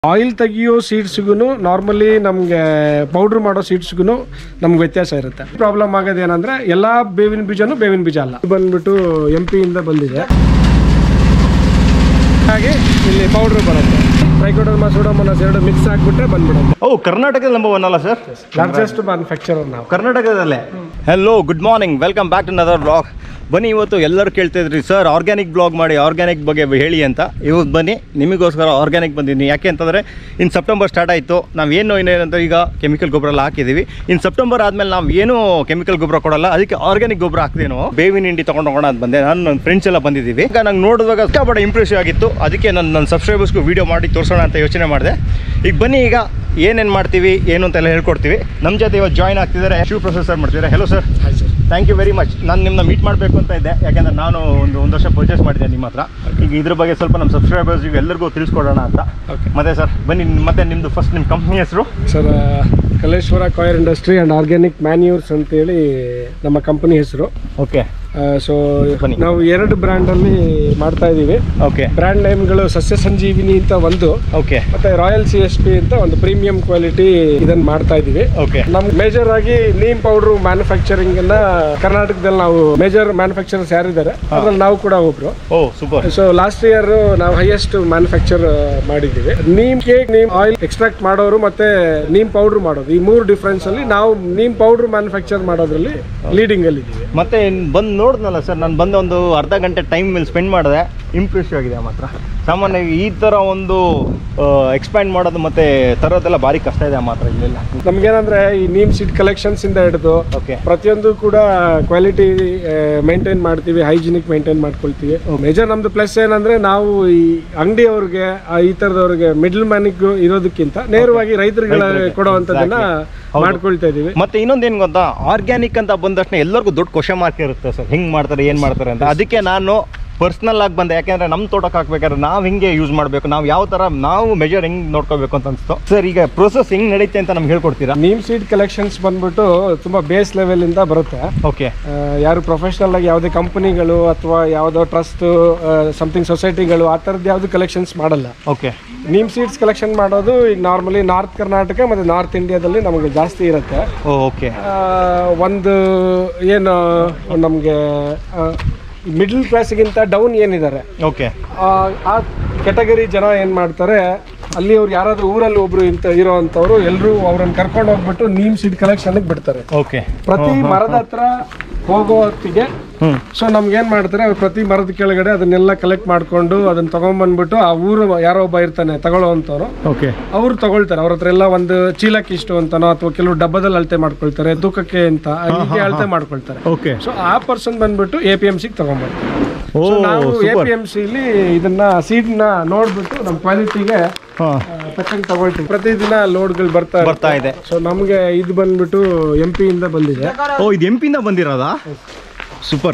Oil ತೆಗಿಯೋ ಸೀಡ್ಸ್ಗೂ normally ನಮಗೆ ಪೌಡ್ರ್ ಮಾಡೋ ಸೀಡ್ಸ್ಗೂ ನಮ್ಗೆ ವ್ಯತ್ಯಾಸ ಇರುತ್ತೆ ಪ್ರಾಬ್ಲಮ್ ಆಗೋದು ಏನಂದ್ರೆ ಎಲ್ಲಾ ಬೇವಿನ ಬೀಜನೂ ಬೇವಿನ ಬೀಜ ಅಲ್ಲ ಇದು ಬಂದ್ಬಿಟ್ಟು ಎಂ ಪಿಯಿಂದ ಬಂದಿದೆ ಹಾಗೆ ಇಲ್ಲಿ ಪೌಡ್ರ್ ಬರುತ್ತೆ ಟ್ರೈಕೋಡರ್ಮಾ ಸೂಡೋಮೋನಾಸ್ ಎರಡು ಮಿಕ್ಸ್ ಆಗಿಬಿಟ್ರೆ ಬಂದ್ಬಿಡುತ್ತೆ ಓ ಕರ್ನಾಟಕದ ನಂಬರ್ ಒನ್ ಅಲ್ಲ ಸರ್ ಲಾರ್ಜೆಸ್ಟ್ ಮ್ಯಾನುಫ್ಯಾಕ್ಚರರ್ ನಾವು ಕರ್ನಾಟಕದಲ್ಲೇ hello good morning welcome back to another blog ಬನ್ನಿ ಇವತ್ತು ಎಲ್ಲರೂ ಕೇಳ್ತಾ ಇದ್ರಿ ಸರ್ ಆರ್ಗ್ಯಾನಿಕ್ ಬ್ಲಾಗ್ ಮಾಡಿ ಆರ್ಗ್ಯಾನಿಕ್ ಬಗ್ಗೆ ಹೇಳಿ ಅಂತ ಇವತ್ತು ಬನ್ನಿ ನಿಮಗೋಸ್ಕರ ಆರ್ಗ್ಯಾನಿಕ್ ಬಂದಿದ್ದೀನಿ ಯಾಕೆ ಅಂತಂದರೆ ಇನ್ನು ಸೆಪ್ಟೆಂಬರ್ ಸ್ಟಾರ್ಟ್ ಆಯಿತು ನಾವು ಏನು ಇನ್ನೇನಂತ ಈಗ ಕೆಮಿಕಲ್ ಗೊಬ್ಬರ ಎಲ್ಲ ಹಾಕಿದ್ದೀವಿ ಇನ್ನು ಸೆಪ್ಟೆಂಬರ್ ಆದಮೇಲೆ ನಾವು ಏನೂ ಕೆಮಿಕಲ್ ಗೊಬ್ಬರ ಕೊಡಲ್ಲ ಅದಕ್ಕೆ ಆರ್ಗ್ಯಾನಿಕ್ ಗೊಬ್ಬರ ಹಾಕ್ತೀವಿ ನಾವು ಬೇವಿನ ಹಿಂಡಿ ತೊಗೊಂಡು ಹೋಗೋಣ ಅಂತ ಬಂದೆ ನಾನು ನನ್ನ ಫ್ರೆಂಡ್ಸ್ ಎಲ್ಲ ಬಂದಿದ್ದೀವಿ ಈಗ ನಂಗೆ ನೋಡಿದಾಗ ಸಿಕ್ಕಾಪಟ್ಟೆ ಇಂಪ್ರೆಸಿವ್ ಆಗಿತ್ತು ಅದಕ್ಕೆ ನನ್ನ ನನ್ನ ಸಬ್ಸ್ಕ್ರೈಬರ್ಸ್ಗೂ ವೀಡಿಯೋ ಮಾಡಿ ತೋರಿಸೋಣ ಅಂತ ಯೋಚನೆ ಮಾಡಿದೆ ಈಗ ಬನ್ನಿ ಈಗ ಏನೇನು ಮಾಡ್ತೀವಿ ಏನು ಅಂತೆಲ್ಲ ಹೇಳ್ಕೊಡ್ತೀವಿ ನಮ್ಮ ಜೊತೆ ಇವತ್ತು ಜಾಯ್ನ್ ಆಗ್ತಿದ್ದಾರೆ ಶಿವ ಪ್ರೊಫೆಸರ್ ಮಾಡ್ತಿದ್ದಾರೆ hello sir hi sir thank you very much ನಾನು ನಿಮ್ಮನ್ನ ಮೀಟ್ ಮಾಡಬೇಕು ಅಂತ ಇದ್ದೆ ಯಾಕೆಂದ್ರೆ ನಾನು ಒಂದು ಒಂದು ವರ್ಷ ಪರ್ಚೇಸ್ ಮಾಡಿದ್ದೆ ನಿಮ್ಮ ಹತ್ರ ಈಗ ಇದ್ರ ಬಗ್ಗೆ ಸ್ವಲ್ಪ ನಮ್ಮ ಸಬ್ಸ್ಕ್ರೈಬರ್ಸ್ಗೆ ಎಲ್ಲರಿಗೂ ತಿಳಿಸ್ಕೊಡೋಣ ಅಂತ Okay. ಮತ್ತೆ ಸರ್ ಬನ್ನಿ ಮತ್ತೆ ನಿಮ್ಮದು ಫಸ್ಟ್ ನಿಮ್ಮ ಕಂಪ್ನಿ ಹೆಸರು sir Kaleshwara coir industry and organic manures ಅಂತೇಳಿ ನಮ್ಮ ಕಂಪನಿ ಹೆಸರು ಓಕೆ ಸೊ ಬನ್ನಿ. ನಾವು ಎರಡು ಬ್ರ್ಯಾಂಡಲ್ಲಿ ಮಾಡ್ತಾ ಇದ್ದೀವಿ ಓಕೆ ಬ್ರ್ಯಾಂಡ್ ನೇಮ್ಗಳು ಸಸ್ಯ ಸಂಜೀವಿನಿ ಅಂತ ಒಂದು ಓಕೆ ಮತ್ತೆ ರಾಯಲ್ ಸಿ ಎಸ್ ಪಿ ಅಂತ ಒಂದು ಪ್ರೀಮಿಯಂ ಕ್ವಾಲಿಟಿ ಇದನ್ನ ಮಾಡ್ತಾ ಇದೀವಿ ಓಕೆ ನಮ್ ಮೇಜರ್ ಆಗಿ ನೀಮ್ ಪೌಡರ್ ಮ್ಯಾನುಫ್ಯಾಕ್ಚರಿಂಗ್ ಅನ್ನ ಕರ್ನಾಟಕದಲ್ಲಿ ನಾವು ಮೇಜರ್ ಮ್ಯಾನುಫ್ಯಾಕ್ಚರರ್ಸ್ ಯಾರಿದ್ದಾರೆ ಅದ್ರಲ್ಲಿ ನಾವು ಕೂಡ ಒಬ್ರು oh super so last year ನಾವು ಹೈಯೆಸ್ಟ್ ಮ್ಯಾನುಫ್ಯಾಕ್ಚರ್ ಮಾಡಿದ್ದೀವಿ neem cake neem oil extract ಮಾಡೋರು ಮತ್ತೆ ನೀಮ್ ಪೌಡರ್ ಮಾಡೋದು ಈ ಮೂರು ಡಿಫ್ರೆನ್ಸ್ ಅಲ್ಲಿ ನಾವು ನೀಮ್ ಪೌಡರ್ ಮ್ಯಾನುಫ್ಯಾಕ್ಚರ್ ಮಾಡೋದ್ರಲ್ಲಿ ಲೀಡಿಂಗ್ ಅಲ್ಲಿ ಇದ್ದೀವಿ ಮತ್ತೆ ಬಂದು ನೋಡಿದ್ನಲ್ಲ ಸರ್ ನಾನು ಬಂದು ಒಂದು ಅರ್ಧ ಗಂಟೆ ಟೈಮ್ ಮೇಲೆ ಸ್ಪೆಂಡ್ ಮಾಡಿದೆ ಇಂಪ್ರೆಸಿವ್ ಆಗಿದೆ ಮಾತ್ರ ಸಾಮಾನ್ಯವಾಗಿ ಈ ಥರ ಒಂದು ಎಕ್ಸ್ಪ್ಯಾಂಡ್ ಮಾಡೋದು ಮತ್ತೆ ತರೋದೆಲ್ಲ ಭಾರಿ ಕಷ್ಟ ಇದೆ ಮಾತ್ರ ಇಲ್ಲೆಲ್ಲ ನಮ್ಗೇನಂದ್ರೆ ಈ ನೀಮ್ ಸೀಡ್ ಕಲೆಕ್ಷನ್ಸ್ ಇಂದ ಹಿಡಿದು ಓಕೆ ಪ್ರತಿಯೊಂದು ಕೂಡ ಕ್ವಾಲಿಟಿ ಮೇಂಟೈನ್ ಮಾಡ್ತೀವಿ ಹೈಜಿನಿಕ್ ಮೇಂಟೈನ್ ಮಾಡ್ಕೊಳ್ತೀವಿ ಮೇಜರ್ ನಮ್ದು ಪ್ಲಸ್ ಏನಂದ್ರೆ ನಾವು ಈ ಅಂಗಡಿಯವ್ರಿಗೆ ಈ ತರದವ್ರಿಗೆ ಮಿಡ್ಲ್ ಮ್ಯಾನಿಗ್ ಇರೋದಕ್ಕಿಂತ ನೇರವಾಗಿ ರೈತರುಗಳ ಕೊಡುವಂತದನ್ನ ಹೌದು. ಮಾಡ್ಕೊಳ್ತಾ ಇದೀವಿ ಮತ್ತೆ ಇನ್ನೊಂದೇನು ಗೊತ್ತಾ ಆರ್ಗ್ಯಾನಿಕ್ ಅಂತ ಬಂದ ತಕ್ಷಣ ಎಲ್ಲರಿಗೂ ದೊಡ್ಡ ಕ್ವಶನ್ ಮಾರ್ಕ್ ಇರುತ್ತೆ ಸರ್ ಹೆಂಗ್ ಮಾಡ್ತಾರೆ ಏನು ಮಾಡ್ತಾರೆ ಅಂತ ಅದಕ್ಕೆ ನಾನು ಪರ್ಸ್ನಲ್ ಆಗಿ ಬಂದೆ ಯಾಕೆಂದ್ರೆ ನಮ್ಮ ತೋಟಕ್ಕೆ ಹಾಕ್ಬೇಕಾದ್ರೆ ನಾವು ಹಿಂಗೆ ಯೂಸ್ ಮಾಡಬೇಕು ನಾವು ಯಾವ ಥರ ನಾವು ಮೆಜರ್ ಹೆಂಗ್ ನೋಡ್ಕೋಬೇಕು ಅಂತ ಅನ್ಸ್ತು ಸರ್ ಈಗ ಪ್ರೊಸೆಸ್ ಹೆಂಗ್ ನಡೀತೆ ಅಂತ ನಮ್ಗೆ ಹೇಳ್ಕೊಡ್ತೀರಾ ನೀಮ್ ಸೀಡ್ ಕಲೆಕ್ಷನ್ಸ್ ಬಂದ್ಬಿಟ್ಟು ತುಂಬಾ ಬೇಸ್ ಲೆವೆಲ್ ಇಂದ ಬರುತ್ತೆ ಓಕೆ ಆ, ಯಾರು ಪ್ರೊಫೆಷನಲ್ ಆಗಿ ಯಾವುದೇ ಕಂಪನಿಗಳು ಅಥವಾ ಯಾವುದೋ ಟ್ರಸ್ಟ್ ಸಮಥಿಂಗ್ ಸೊಸೈಟಿಗಳು ಆ ಥರದ್ದು ಯಾವುದು ಕಲೆಕ್ಷನ್ಸ್ ಮಾಡಲ್ಲ ಓಕೆ ನೀಮ್ ಸೀಡ್ಸ್ ಕಲೆಕ್ಷನ್ ಮಾಡೋದು ಈಗ ನಾರ್ಮಲಿ ನಾರ್ತ್ ಕರ್ನಾಟಕ ಮತ್ತು ನಾರ್ತ್ ಇಂಡಿಯಾದಲ್ಲಿ ನಮಗೆ ಜಾಸ್ತಿ ಇರುತ್ತೆ ಓಕೆ ಆ, ಒಂದು ಏನು ನಮಗೆ ಮಿಡ್ಲ್ ಕ್ಲಾಸ್ಗಿಂತ ಡೌನ್ ಏನಿದ್ದಾರೆ ಓಕೆ ಆ ಆ ಕೆಟಗರಿ ಜನ ಏನು ಮಾಡ್ತಾರೆ ಅಲ್ಲಿ ಅವ್ರು ಯಾರಾದ್ರೂ ಊರಲ್ಲಿ ಒಬ್ರು ಇಂತ ಇರೋ ಅಂಥವ್ರು ಎಲ್ಲರೂ ಅವ್ರನ್ನ ಕರ್ಕೊಂಡು ಹೋಗ್ಬಿಟ್ಟು ನೀಮ್ ಸೀಡ್ ಕಲೆಕ್ಷನ್ಗೆ ಬಿಡ್ತಾರೆ ಓಕೆ ಪ್ರತಿ ಮರದ ಹತ್ರ ಹೋಗೋ ಹೊತ್ತಿಗೆ ಹ್ಮ್ ಸೊ ನಮ್ಗೆ ಏನ್ ಮಾಡ್ತಾರೆ ಅವ್ರು ಪ್ರತಿ ಮರದ ಕೆಳಗಡೆ ಅದನ್ನೆಲ್ಲ ಕಲೆಕ್ಟ್ ಮಾಡ್ಕೊಂಡು ಅದನ್ನ ತಗೊಂಡ್ಬಂದ್ಬಿಟ್ಟು ಆ ಊರು ಯಾರೋ ಒಬ್ಬ ಇರ್ತಾನೆ ತಗೊಳ್ಳೋವಂಥವ್ರು ಓಕೆ ಅವ್ರು ತಗೊಳ್ತಾರೆ ಅವ್ರ ಹತ್ರ ಎಲ್ಲ ಒಂದು ಚೀಲಕ್ಕೆ ಇಷ್ಟು ಅಂತಾನೋ ಅಥವಾ ಕೆಲವು ಡಬ್ಬದಲ್ಲಿ ಅಳತೆ ಮಾಡ್ಕೊಳ್ತಾರೆ ತೂಕಕ್ಕೆ ಅಂತ ಹೀಗೆ ಅಳತೆ ಮಾಡ್ಕೊಳ್ತಾರೆ ಓಕೆ ಸೊ ಆ ಪರ್ಸನ್ ಬಂದ್ಬಿಟ್ಟು ಎ ಪಿ ಎಂ ಸಿಗೆ ತಗೊಂಡ್ಬರ್ತಾರೆ ಓ ಸೊ ನಾವು ಎ ಸೂಪರ್ ಪಿ ಎಂ ಸಿಲಿ ಇದನ್ನ ಸೀಡ್ನ ನೋಡ್ಬಿಟ್ಟು ನಮ್ಮ ಕ್ವಾಲಿಟಿಗೆ ಹಾಂ ತಕ್ಕಂಗೆ ತಗೊಳ್ತೀವಿ ಪ್ರತಿದಿನ ಲೋಡ್ಗಳು ಬರ್ತಾ ಇರುತ್ತೆ. ಬರ್ತಾ ಇದೆ ಸೊ ನಮಗೆ ಇದು ಬಂದ್ಬಿಟ್ಟು ಎಂ ಪಿ ಇಂದ ಬಂದಿದೆ ಓ ಇದು ಎಂ ಪಿಯಿಂದ ಬಂದಿರೋದಾ ಸೂಪರ್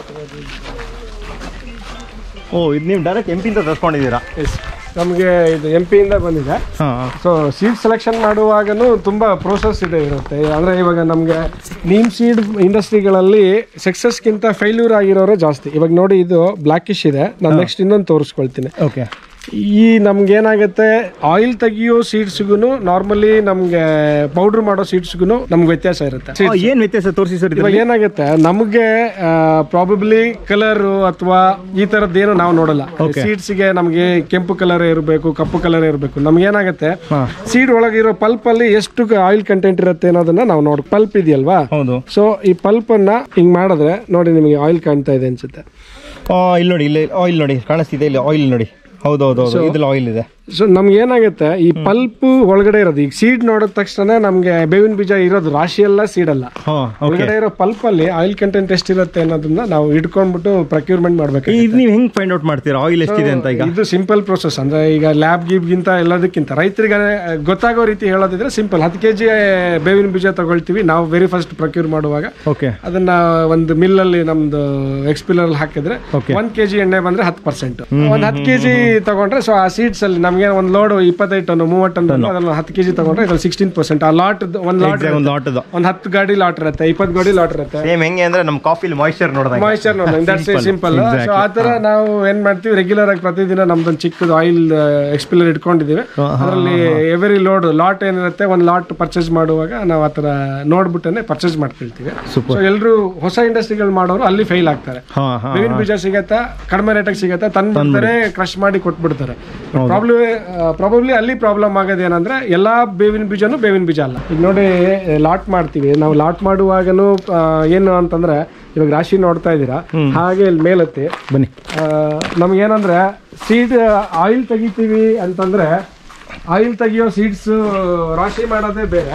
ಓ ಇದು ನೀವು ಡೈರೆಕ್ಟ್ ಎಂ ಪಿಯಿಂದ ತರ್ಸ್ಕೊಂಡಿದ್ದೀರಾ ಎಸ್ ನಮಗೆ ಇದು ಎಂ ಪಿ ಇಂದ ಬಂದಿದೆ ಹಾಂ ಸೊ ಸೀಡ್ ಸೆಲೆಕ್ಷನ್ ಮಾಡುವಾಗನು ತುಂಬಾ ಪ್ರೋಸೆಸ್ ಇದೆ ಇರುತ್ತೆ ಅಂದ್ರೆ ಇವಾಗ ನಮಗೆ ನೀಮ್ ಸೀಡ್ ಇಂಡಸ್ಟ್ರಿಗಳಲ್ಲಿ ಸಕ್ಸಸ್ಗಿಂತ ಫೇಲ್ಯೂರ್ ಆಗಿರೋರು ಜಾಸ್ತಿ ಇವಾಗ ನೋಡಿ ಇದು ಬ್ಲಾಕಿಶ್ ಇದೆ ನಾನು ನೆಕ್ಸ್ಟ್ ಇನ್ನೊಂದು ತೋರಿಸ್ಕೊಳ್ತೀನಿ ಓಕೆ ಈ ನಮ್ಗೆ ಏನಾಗುತ್ತೆ ಆಯಿಲ್ ತೆಗಿಯೋ ಸೀಡ್ಸ್ಗೂ ನಾರ್ಮಲಿ ನಮ್ಗೆ ಪೌಡರ್ ಮಾಡೋ ಸೀಡ್ಸ್ಗೂ ನಮ್ಗೆ ವ್ಯತ್ಯಾಸ ಇರುತ್ತೆ ಏನು ವ್ಯತ್ಯಾಸ ತೋರಿಸಿ ಸರ್ ಇವಾಗ ಏನಾಗುತ್ತೆ ನಮಗೆ ಪ್ರಾಬಬ್ಲಿ ಕಲರ್ ಅಥವಾ ಈ ತರದ್ದೇನು ನಾವು ನೋಡಲ್ಲ ಸೀಡ್ಸ್ ಗೆ ನಮಗೆ ಕೆಂಪು ಕಲರ್ ಇರಬೇಕು ಕಪ್ಪು ಕಲರ್ ಇರಬೇಕು ನಮ್ಗೆ ಏನಾಗುತ್ತೆ ಹಾಂ ಸೀಡ್ ಒಳಗಿರೋ ಪಲ್ಪ್ ಅಲ್ಲಿ ಎಷ್ಟು ಆಯಿಲ್ ಕಂಟೆಂಟ್ ಇರುತ್ತೆ ಅನ್ನೋದನ್ನ ನಾವು ನೋಡ್ ಪಲ್ಪ್ ಇದೆಯಲ್ವಾ ಹೌದು ಸೊ ಈ ಪಲ್ಪ್ ಅನ್ನ ಹಿಂಗ್ ಮಾಡಿದ್ರೆ ನೋಡಿ ನಿಮಗೆ ಆಯಿಲ್ ಕಾಣ್ತಾ ಇದೆ ಅನ್ಸುತ್ತೆ ಇಲ್ಲಿ ನೋಡಿ ಇಲ್ಲಿ ಆಯಿಲ್ ನೋಡಿ ಕಾಣಿಸ್ತಿದೆ ಇಲ್ಲಿ ಆಯಿಲ್ ನೋಡಿ ಹೌದು ಹೌದು ಹೌದು ಇದ್ರಲ್ಲಿ ಆಯಿಲ್ ಇದೆ ಸೊ ನಮ್ಗೆ ಏನಾಗುತ್ತೆ ಈ ಪಲ್ಪ್ ಒಳಗಡೆ ಇರೋದು ಈಗ ಸೀಡ್ ನೋಡಿದ ತಕ್ಷಣ ನಮ್ಗೆ ಬೇವಿನ ಬೀಜ ಇರೋದು ರಾಶಿ ಎಲ್ಲ ಸೀಡ್ ಅಲ್ಲ ಹಾಂ ಓಕೆ ಒಳಗಡೆ ಇರೋ ಪಲ್ಪ್ ಅಲ್ಲಿ ಆಯಿಲ್ ಕಂಟೆಂಟ್ ಎಷ್ಟಿರುತ್ತೆ ಅನ್ನೋದನ್ನ ನಾವು ಇಟ್ಕೊಂಡ್ಬಿಟ್ಟು ಪ್ರೊಕ್ಯೂರ್ಮೆಂಟ್ ಮಾಡ್ಬೇಕು ಇದು ನೀವು ಹೆಂಗ್ ಫೈಂಡ್ ಔಟ್ ಮಾಡ್ತೀರಾ ಆಯಿಲ್ ಎಷ್ಟಿದೆ ಅಂತ ಈಗ ಇದು ಸಿಂಪಲ್ ಪ್ರೊಸೆಸ್ ಅಂದ್ರೆ ಈಗ ಲ್ಯಾಬ್ ಗಿಬ್ಗಿಂತ ಎಲ್ಲದಕ್ಕಿಂತ ರೈತರಿಗೆ ಗೊತ್ತಾಗೋ ರೀತಿ ಹೇಳೋದಿದ್ರೆ ಸಿಂಪಲ್ ಹತ್ತು ಕೆ ಜಿ ಬೇವಿನ ಬೀಜ ತಗೊಳ್ತೀವಿ ನಾವು ವೆರಿ ಫಸ್ಟ್ ಪ್ರೊಕ್ಯೂರ್ ಮಾಡುವಾಗ ಓಕೆ ಅದನ್ನ ಒಂದು ಮಿಲ್ ಅಲ್ಲಿ ನಮ್ದು ಎಕ್ಸ್ಪಿಲರ್ ಹಾಕಿದ್ರೆ Okay. ಒಂದ್ ಕೆಜಿ ಎಣ್ಣೆ ಬಂದ್ರೆ ಹತ್ತು ಪರ್ಸೆಂಟ್ ಒಂದ್ ಹತ್ತು ಕೆಜಿ ತಗೊಂಡ್ರೆ ಸೊ ಆ ಸೀಡ್ಸ್ ಅಲ್ಲಿ ನಮ್ಗೆ ನಮಗೆ ಒಂದು ಲೋಡ್ ಇಪ್ಪತ್ತೈದು ಟನ್ ಮೂವತ್ತು ಟನ್ ಬಂದ್ರೆ ಅದ್ರಲ್ಲಿ ಹತ್ತು ಕೆಜಿ ತಗೊಂಡ್ರೆ ಇದ್ರಲ್ಲಿ ಸಿಕ್ಸ್ಟೀನ್ ಪರ್ಸೆಂಟ್ ಆ ಲಾಟ್ ಒಂದು ಲಾಟ್ ಒಂದು ಲಾಟದು ಒಂದು ಹತ್ತು ಗಾಡಿ ಲಾಟ್ ಇರುತ್ತೆ ಇಪ್ಪತ್ತು ಗಾಡಿ ಲಾಟ್ ಇರುತ್ತೆ ಸೇಮ್ ಹೆಂಗೆ ಅಂದ್ರೆ ನಮ್ಮ ಕಾಫಿಲಿ ಮಾಯಿಶ್ಚರ್ ನೋಡಿದಾಗ ಮಾಯಿಶ್ಚರ್ ದಟ್ಸ್ ಸಿಂಪಲ್ ಸೊ ಆ ಥರ ನಾವು ಏನ್ ಮಾಡ್ತೀವಿ ರೆಗ್ಯುಲರ್ ಆಗಿ ಪ್ರತಿದಿನ ನಮ್ದೊಂದು ಚಿಕ್ಕದು ಆಯಿಲ್ ಎಕ್ಸ್ಪಿಲರ್ ಇಟ್ಕೊಂಡಿದ್ದೀವಿ ಅದರಲ್ಲಿ ಎವರಿ ಲೋಡ್ ಲಾಟ್ ಏನಿರುತ್ತೆ ಒಂದು ಲಾಟ್ ಪರ್ಚೇಸ್ ಮಾಡುವಾಗ ನಾವು ಆ ಥರ ನೋಡ್ಬಿಟ್ಟನೆ ಪರ್ಚೇಸ್ ಮಾಡ್ಕೊಳ್ತೀವಿ ಸೊ ಎಲ್ಲರೂ ಹೊಸ ಇಂಡಸ್ಟ್ರಿಗಳು ಮಾಡೋರು ಅಲ್ಲಿ ಫೇಲ್ ಆಗ್ತಾರೆ ಹಾ ಹಾ ಬೇವಿನ ಬೀಜ ಸಿಗತ್ತಾ ಕಡಿಮೆ ರೇಟಿಗೆ ಸಿಗತ್ತಾ ತಂದ್ಬಿಡ್ತಾರೆ ಕ್ರಶ್ ಮಾಡಿ ಕೊಟ್ಬಿಡ್ತಾರೆ ಪ್ರಾಬ್ಲಮ್ ಪ್ರಾಬಬ್ಲಿ ಅಲ್ಲಿ ಪ್ರಾಬ್ಲಮ್ ಆಗೋದು ಏನಂದ್ರೆ ಎಲ್ಲಾ ಬೇವಿನ ಬೀಜನೂ ಬೇವಿನ ಬೀಜ ಅಲ್ಲ ಈಗ ನೋಡಿ ಲಾಟ್ ಮಾಡ್ತೀವಿ ನಾವು ಲಾಟ್ ಮಾಡುವಾಗನು ಆ, ಏನು ಅಂತಂದ್ರೆ ಇವಾಗ ರಾಶಿ ನೋಡ್ತಾ ಇದ್ದೀರಾ ಹಾಗೆ ಇಲ್ಲಿ ಮೇಲತ್ತಿ ಬನ್ನಿ ಆ, ನಮ್ಗೇನಂದ್ರೆ ಸೀಡ್ ಆಯಿಲ್ ತೆಗಿತೀವಿ ಅಂತಂದ್ರೆ ಆಯಿಲ್ ತೆಗಿಯೋ ಸೀಡ್ಸ್ ರಾಶಿ ಮಾಡೋದೇ ಬೇರೆ